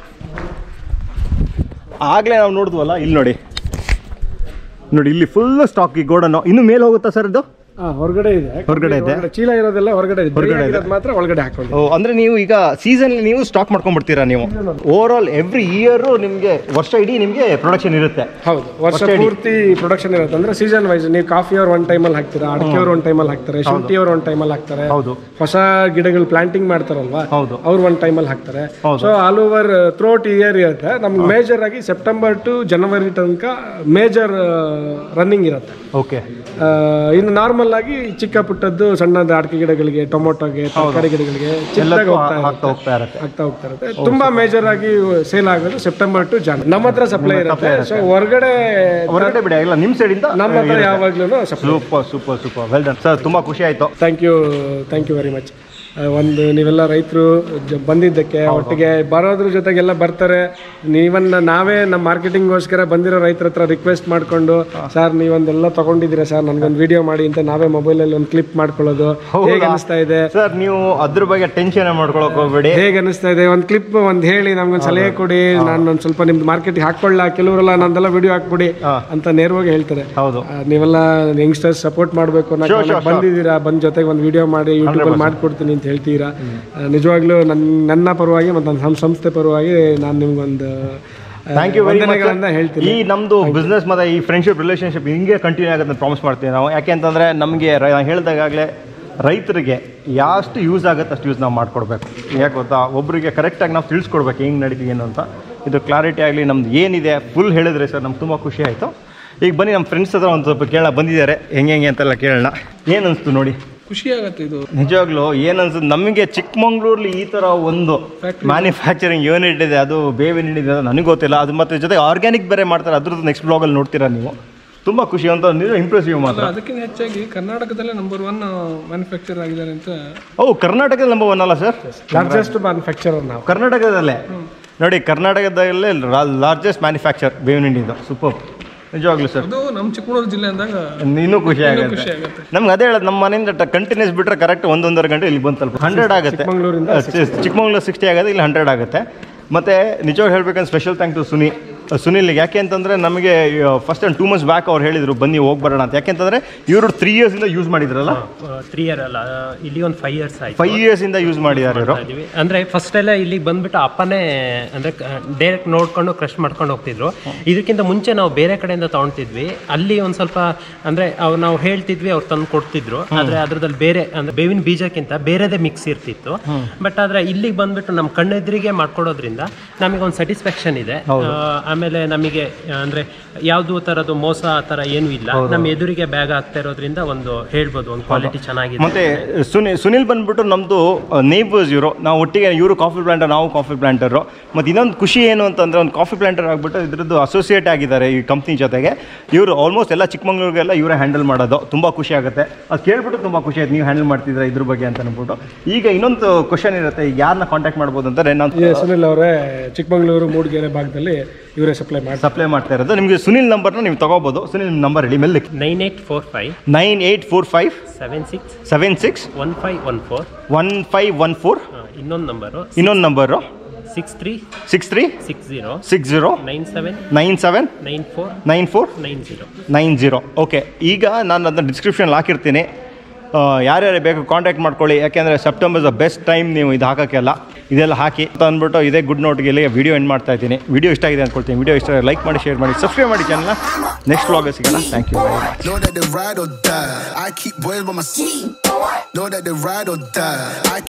ಆಗಲೇ ನಾವು ನೋಡಿದ್ವಲ್ಲ ಇಲ್ಲಿ ನೋಡಿ ನೋಡಿ ಇಲ್ಲಿ ಫುಲ್ ಸ್ಟಾಕ್ ಈ ಗೋಡನ್ನು ಇನ್ನು ಮೇಲೆ ಹೋಗುತ್ತಾ ಸರ್ ಇದು ಹೊರಗಡೆ ಇದೆ ಹೊರಗಡೆ ಇದೆ? ಚೀಲ ಇರೋದೆಲ್ಲ ಹೊರಗಡೆ ಇದೆ ಹೊರಗಡೆ ಹೊರಗಡೆ ಇದೆ. ಮಾತ್ರ ಒಳಗಡೆ ಹಾಕೊಂಡು ಓ ಅಂದ್ರೆ ನೀವು ಈಗ ಸೀಸನ್ ನೀವು ಸ್ಟಾಕ್ ಮಾಡ್ಕೊಂಡ್ಬಿಡ್ತೀರಾ ನೀವು ಓವರ್ ಆಲ್ ಎವ್ರಿ ಇಯರ್ ನಿಮಗೆ ವರ್ಷ ಇಡೀ ನಿಮಗೆ ಪ್ರೊಡಕ್ಷನ್ ಇರುತ್ತೆ ಹೌದು ವರ್ಷ ವರ್ಷ ಇಡೀ. ಪೂರ್ತಿ ಪ್ರೊಡಕ್ಷನ್ ಇರುತ್ತೆ ಅಂದ್ರೆ ಸೀಸನ್ ವೈಸ್ ನೀವು ಕಾಫಿ ಅವ್ರು ಒಂದ್ ಟೈಮಲ್ಲಿ ಹಾಕ್ತೀರಾ ಅಡಿಕೆ ಅವ್ರು ಒಂದ್ ಟೈಮಲ್ಲಿ ಹಾಕ್ತಾರೆ ಶುಂಠಿ ಅವ್ರು ಒಂದ್ ಟೈಮಲ್ಲಿ ಹಾಕ್ತಾರೆ ಹೌದು ಹೊಸ ಗಿಡಗಳು ಪ್ಲಾಂಟಿಂಗ್ ಮಾಡ್ತಾರಲ್ವಾ ಹೌದು ಅವ್ರು ಒಂದ್ ಟೈಮಲ್ಲಿ ಹಾಕ್ತಾರೆ ಹೌದು. So all over throughout year ಇರುತ್ತೆ ನಮ್ಗೆ ಮೇಜರ್ ಆಗಿ ಸೆಪ್ಟೆಂಬರ್ ಟು ಜನವರಿ ತನಕ ಮೇಜರ್ ರನ್ನಿಂಗ್ ಇರುತ್ತೆ ಓಕೆ ಆ, ಇನ್ನು ನಾರ್ಮಲ್ ಆಗಿ ಚಿಕ್ಕ ಪುಟ್ಟದ್ದು ಸಣ್ಣದ ಅಡಿಕೆ ಗಿಡಗಳಿಗೆ ಟೊಮೊಟೊಗೆ ತರಕಾರಿ ಗಿಡಗಳಿಗೆ ಚಿಕ್ಕದಾಗಿ ಎಲ್ಲದಕ್ಕೂ ಹೋಗ್ತಾ ಹಾಕ್ತಾ ಹೋಗ್ತಾ ಇರುತ್ತೆ ಆಗ್ತಾ ಹೋಗ್ತಾ ಇರುತ್ತೆ ತುಂಬಾ ಮೇಜರ್ ಆಗಿ ಸೇಲ್ ಆಗೋದು ಸೆಪ್ಟೆಂಬರ್ ಟು ಜಾನ್ ನಮ್ಮ ಹತ್ರ ಸಪ್ಲೈ ಇರುತ್ತೆ ಸೊ ಹೊರಗಡೆ ಹೊರಗಡೆ ಬಿಡಿ ಇಲ್ಲ ನಿಮ್ಮ ಸೈಡಿಂದ ನಮ್ಮ ಹತ್ರ ಯಾವಾಗ್ಲೂ supply super super super well done sir ತುಂಬಾ ಖುಷಿ ಆಯ್ತು thank you thank you very much ಒಂದು ನೀವೆಲ್ಲ ರೈತರು ಬಂದಿದ್ದಕ್ಕೆ ಒಟ್ಟಿಗೆ ಬರೋದ್ರ ಜೊತೆಗೆಲ್ಲ ಬರ್ತಾರೆ ನೀವನ್ನ ನಾವೇ ನಮ್ಮ ಮಾರ್ಕೆಟಿಂಗ್ಗೋಸ್ಕರ ಬಂದಿರೋ ರೈತರ ಹತ್ರ ರಿಕ್ವೆಸ್ಟ್ ಮಾಡ್ಕೊಂಡು ಸರ್ ನೀವೊಂದೆಲ್ಲ ತಗೊಂಡಿದ್ದೀರಾ ಸರ್ ನನ್ಗೊಂದು ವಿಡಿಯೋ ಮಾಡಿ ಅಂತ ನಾವೇ ಮೊಬೈಲಲ್ಲಿ ಒಂದು ಕ್ಲಿಪ್ ಮಾಡ್ಕೊಳ್ಳೋದು ಹೇಗೆ ಅನಿಸ್ತಾ ಇದೆ ಸರ್ ನೀವು ಅದ್ರ ಬಗ್ಗೆ ಟೆನ್ಷನ್ ಮಾಡ್ಕೊಳಕ್ ಹೋಗ್ಬೇಡಿ ಹೇಗೆ ಅನಿಸ್ತಾ ಇದೆ ಒಂದು ಕ್ಲಿಪ್ ಒಂದು ಹೇಳಿ ನಮ್ಗೊಂದು ಸಲಹೆ ಕೊಡಿ ನಾನು ಒಂದು ಸ್ವಲ್ಪ ನಿಮ್ದು ಮಾರ್ಕೆಟ್ ಹಾಕೊಳ್ಳ ಕೆಲವರೆಲ್ಲ ನಂದೆಲ್ಲ ವಿಡಿಯೋ ಹಾಕ್ಬಿಡಿ ಅಂತ ನೇರವಾಗಿ ಹೇಳ್ತಾರೆ ಹೌದು ಆ, ನೀವೆಲ್ಲ ಯಂಗ್ಸ್ಟರ್ಸ್ ಸಪೋರ್ಟ್ ಮಾಡಬೇಕು Sure, sure, sure. ಬಂದಿದ್ದೀರಾ ಬಂದ ಜೊತೆಗೆ ಒಂದು ವಿಡಿಯೋ ಮಾಡಿ ಯೂಟ್ಯೂಬಲ್ಲಿ ಮಾಡ್ಕೊಡ್ತೀನಿ ಅಂತ ಹೇಳ್ತೀರಾ ಆ, ನಿಜವಾಗ್ಲೂ ನನ್ನ ನನ್ನ ಪರವಾಗಿ ಮತ್ತು ನನ್ನ ಸಂ- ಸಂಸ್ಥೆ ಪರವಾಗಿ ನಾನು ನಿಮ್ಗೊಂದು ಆ, ಥ್ಯಾಂಕ್ ಯು ವೆರಿ ವಂದನೆಗಳನ್ನ ಹೇಳ್ತೀನಿ ಈ ನಮ್ದು ಬಿಸ್ನೆಸ್ ಮತ್ತೆ ಈ ಫ್ರೆಂಡ್ಶಿಪ್ ರಿಲೇಶನ್ಶಿಪ್ ಹಿಂಗೆ ಕಂಟಿನ್ಯೂ ಆಗುತ್ತೆ ಅಂತ ಪ್ರಾಮಿಸ್ ಮಾಡ್ತೀವಿ ನಾವು ಯಾಕೆ ಅಂತಂದ್ರೆ ನಮಗೆ ಹೇಳಿದಾಗಲೇ ರೈತರಿಗೆ ಯಾಷ್ಟು ಯೂಸ್ ಆಗುತ್ತೆ ಅಷ್ಟು ಯೂಸ್ ನಾವು ಮಾಡ್ಕೊಡ್ಬೇಕು ಯಾಕೆ ಗೊತ್ತಾ ಒಬ್ಬರಿಗೆ ಕರೆಕ್ಟಾಗಿ ನಾವು ತಿಳಿಸ್ಕೊಡ್ಬೇಕು ಹೆಂಗೆ ನಡೀತೀವಿ ಏನು ಅಂತ ಇದು ಕ್ಲಾರಿಟಿ ಆಗಲಿ ನಮ್ದು ಏನಿದೆ ಫುಲ್ ಹೇಳಿದ್ರೆ ಸರ್ ನಮ್ಗೆ ತುಂಬ ಖುಷಿ ಆಯಿತು ಈಗ ಬನ್ನಿ ನಮ್ಮ ಫ್ರೆಂಡ್ಸ್ ಹತ್ರ ಒಂದು ಸ್ವಲ್ಪ ಕೇಳೋಣ ಬಂದಿದ್ದಾರೆ ಹೆಂಗೆ ಹೆಂಗೆ ಅಂತೆಲ್ಲ ಕೇಳೋಣ ಏನು ಅನಿಸ್ತು ನೋಡಿ ಖುಷಿ ಆಗುತ್ತೆ ಇದು ನಿಜವಾಗ್ಲೂ ಏನನ್ಸುತ್ತೆ ನಮಗೆ ಚಿಕ್ಕಮಂಗ್ಳೂರ್ಲಿ ಈ ಥರ ಒಂದು ಮ್ಯಾನುಫ್ಯಾಕ್ಚರಿಂಗ್ ಯೂನಿಟ್ ಇದೆ ಅದು ಬೇವಿನ ಇದೆ ಅದು ನನಗೆ ಗೊತ್ತಿಲ್ಲ ಅದು ಮತ್ತೆ ಜೊತೆ ಆರ್ಗ್ಯಾನಿಕ್ ಬೇರೆ ಮಾಡ್ತಾರೆ ಅದ್ರದ್ದು ನೆಕ್ಸ್ಟ್ ಬ್ಲಾಗಲ್ಲಿ ನೋಡ್ತೀರಾ ನೀವು ತುಂಬ ಖುಷಿ ಅಂತ ನೀವು ಇಂಪ್ರೆಸಿವ್ ಮಾತ್ರ ಅದಕ್ಕಿಂತ ಹೆಚ್ಚಾಗಿ ಕರ್ನಾಟಕದಲ್ಲೇ ನಂಬರ್ ಒನ್ ಮ್ಯಾನುಫ್ಯಾಕ್ಚರ್ ಆಗಿದ್ದಾರೆ ಅಂತ ಓ ಕರ್ನಾಟಕದ ನಂಬರ್ ಒನ್ ಅಲ್ಲ ಸರ್ ಲಾರ್ಜೆಸ್ಟ್ ಮ್ಯಾನುಫ್ಯಾಕ್ಚರರ್ ನಾವು ಕರ್ನಾಟಕದಲ್ಲೇ ನೋಡಿ ಕರ್ನಾಟಕದಲ್ಲೇ ಲಾರ್ಜೆಸ್ಟ್ ಮ್ಯಾನುಫ್ಯಾಕ್ಚರ್ ಬೇವಿನ ಹಿಂಡಿದು ಸೂಪರ್ ನಿಜವಾಗ್ಲೂ ಸರ್ ಅದು ನಮ್ಮ ಚಿಕ್ಕಮಗಳೂರು ಜಿಲ್ಲೆ ಅಂದಾಗ ಇನ್ನೂ ಖುಷಿ ಖುಷಿ ಆಗುತ್ತೆ ಆಗುತ್ತೆ ನಮ್ಗೆ ಅದೇ ಹೇಳೋದು ನಮ್ಮ ಮನೆಯಿಂದ ಕಂಟಿನ್ಯೂಸ್ ಬಿಟ್ಟರೆ ಕರೆಕ್ಟ್ ಒಂದೊಂದರ ಗಂಟೆ ಇಲ್ಲಿ ಬಂದು ತಲುಪ ಹಂಡ್ರೆಡ್ ಆಗುತ್ತೆ ಚಿಕ್ಕಮಂಗ್ಳೂರಿಂದ ಚಿಕ್ಕಮಂಗ್ಳೂರು ಸಿಕ್ಸ್ಟಿ ಆಗುತ್ತೆ ಇಲ್ಲಿ ಹಂಡ್ರೆಡ್ ಆಗುತ್ತೆ ಮತ್ತು ನಿಜವಾಗಿ ಹೇಳ್ಬೇಕಂದ್ರೆ ಸ್ಪೆಷಲ್ ಥ್ಯಾಂಕ್ ಟು ಸುನಿ ಸುನಿಲ್ ಯಾಕೆ ಅಂತಂದರೆ ನಮಗೆ ಫಸ್ಟ್ ಒಂದು ಟೂ ಮಂತ್ಸ್ ಬ್ಯಾಕ್ ಅವ್ರು ಹೇಳಿದರು ಬನ್ನಿ ಹೋಗಿ ಬರೋಣ ಅಂತ ಯಾಕೆಂತಂದರೆ ಇವರು ತ್ರೀ ಇಯರ್ಸಿಂದ ಯೂಸ್ ಮಾಡಿದ್ರಲ್ಲ ತ್ರೀ ಇಯರ್ ಅಲ್ಲ ಇಲ್ಲಿ ಒಂದು ಫೈವ್ ಇಯರ್ಸ್ ಆಯ್ತು ಫೈವ್ ಇಯರ್ಸಿಂದ ಯೂಸ್ ಮಾಡಿದ್ದಾರೆ ಇವರು ಇದೀವಿ. ಅಂದ್ರೆ ಫಸ್ಟ್ ಎಲ್ಲ ಇಲ್ಲಿಗೆ ಬಂದ್ಬಿಟ್ಟು ಅಪ್ಪನೇ ಅಂದ್ರೆ ಡೈರೆಕ್ಟ್ ನೋಡ್ಕೊಂಡು ಕ್ರಶ್ ಮಾಡ್ಕೊಂಡು ಹೋಗ್ತಿದ್ರು ಇದಕ್ಕಿಂತ ಮುಂಚೆ ನಾವು ಬೇರೆ ಕಡೆಯಿಂದ ತಗೊಳ್ತಿದ್ವಿ ಅಲ್ಲಿ ಒಂದ್ ಸ್ವಲ್ಪ ಅಂದ್ರೆ ಅವ್ ನಾವು ಹೇಳ್ತಿದ್ವಿ ಅವ್ರು ತಂದು ಕೊಡ್ತಿದ್ರು ಆದ್ರೆ ಅದ್ರದಲ್ಲಿ ಬೇರೆ ಅಂದ್ರೆ ಬೇವಿನ ಬೀಜಕ್ಕಿಂತ ಬೇರೆದೇ ಮಿಕ್ಸ್ ಇರ್ತಿತ್ತು ಬಟ್ ಆದ್ರೆ ಇಲ್ಲಿಗೆ ಬಂದ್ಬಿಟ್ಟು ನಮ್ಮ ಕಣ್ಣೆದ್ರಿಗೆ ಮಾಡ್ಕೊಡೋದ್ರಿಂದ ನಮಗೆ ಒಂದು ಸ್ಯಾಟಿಸ್ಫ್ಯಾಕ್ಷನ್ ಇದೆ ಆ, ಆಮೇಲೆ ನಮಗೆ ಆ, ಅಂದ್ರೆ ಯಾವ್ದು ತರದ್ದು ಮೋಸ ಆ ತರ ಏನೂ ಇಲ್ಲ ನಮ್ಮ ಎದುರಿಗೆ ಬ್ಯಾಗ್ ಆಗ್ತಾ ಇರೋದ್ರಿಂದ ಒಂದು ಹೇಳ್ಬೋದು ಒಂದು ಕ್ವಾಲಿಟಿ ಚೆನ್ನಾಗಿದೆ ಮತ್ತೆ ಸುನಿ ಸುನಿಲ್ ಬಂದ್ಬಿಟ್ಟು ನಮ್ಮದು ನೇಬರ್ಸ್ ಇವರು ನಾವು ಒಟ್ಟಿಗೆ ಇವರು ಕಾಫಿ ಪ್ಲಾಂಟರ್ ನಾವು ಕಾಫಿ ಪ್ಲಾಂಟರು ಮತ್ತು ಇನ್ನೊಂದು ಖುಷಿ ಏನು ಅಂತಂದರೆ ಒಂದು ಕಾಫಿ ಪ್ಲಾಂಟರ್ ಆಗಿಬಿಟ್ಟು ಇದ್ರದ್ದು ಅಸೋಸಿಯೇಟ್ ಆಗಿದ್ದಾರೆ ಈ ಕಂಪ್ನಿ ಜೊತೆಗೆ ಇವರು ಆಲ್ಮೋಸ್ಟ್ ಎಲ್ಲ ಚಿಕ್ಕಮಂಗ್ಳೂರಿಗೆಲ್ಲ ಇವರೇ ಹ್ಯಾಂಡಲ್ ಮಾಡೋದು ತುಂಬ ಖುಷಿ ಆಗುತ್ತೆ ಅದು ಕೇಳ್ಬಿಟ್ಟು ತುಂಬ ಖುಷಿ ಆಯ್ತು ನೀವು ಹ್ಯಾಂಡಲ್ ಮಾಡ್ತಿದ್ರೆ ಇದ್ರ ಬಗ್ಗೆ ಅಂತ ಅಂದ್ಬಿಟ್ಟು ಈಗ ಇನ್ನೊಂದು ಕ್ವಶನ್ ಇರುತ್ತೆ ಈಗ ಯಾರನ್ನ ಕಾಂಟ್ಯಾಕ್ಟ್ ಮಾಡ್ಬೋದು ಅಂತಾರೆ ನಾನು ಈ ಸುನಿಲ್ ಅವರೇ ಚಿಕ್ಕಮಂಗ್ಳೂರು ಮೂಡಿಗೆರೆ ಭಾಗದಲ್ಲಿ ಇವರೇ ಸಪ್ಲೈ ಮಾಡ್ತಾರೆ ಸಪ್ಲೈ ಮಾಡ್ತಾ ಇರೋದು ನಿಮಗೆ ಸುನಿಲ್ ನಂಬರ್ನ ನೀವು ತಗೋಬೋದು ಸುನಿಲ್ ನಂಬರ್ ಹೇಳಿ ಮೇಲೆ nine eight four five nine eight four five seven six seven six one five one four one five one four ಇನ್ನೊಂದು ನಂಬರು ಇನ್ನೊಂದು number six three six three six zero six zero nine seven nine seven nine four nine four nine zero nine zero okay ಈಗ ನಾನು ಅದನ್ನ description ಹಾಕಿರ್ತೀನಿ ಆ, ಯಾರ್ಯಾರು ಬೇಕು contact ಮಾಡ್ಕೊಳ್ಳಿ ಯಾಕೆಂದರೆ ಸೆಪ್ಟೆಂಬರ್ ದ ಬೆಸ್ಟ್ ಟೈಮ್ ನೀವು ಇದು ಹಾಕೋಕ್ಕೆಲ್ಲ ಇದೆಲ್ಲ ಹಾಕಿ ಅಂತ ಅಂದ್ಬಿಟ್ಟು ಇದೇ ಗುಡ್ ನೋಟ್ಗೆ ಇಲ್ಲಿ ವಿಡಿಯೋ ಎಂಡ್ ಮಾಡ್ತಾ ಇದ್ದೀನಿ ವಿಡಿಯೋ ಇಷ್ಟ ಆಗಿದೆ ಅಂದ್ಕೊಳ್ತೀನಿ ವಿಡಿಯೋ ಇಷ್ಟ ಲೈಕ್ ಮಾಡಿ ಶೇರ್ ಮಾಡಿ ಸಬ್ಸ್ಕ್ರೈಬ್ ಮಾಡಿ ಚಾನಲ್ನ ನೆಕ್ಸ್ಟ್ ವ್ಲಾಗ ಸಿಗೋಣ thank you very much Know that they ride or die. I keep boys by my side. Know that they ride or die. I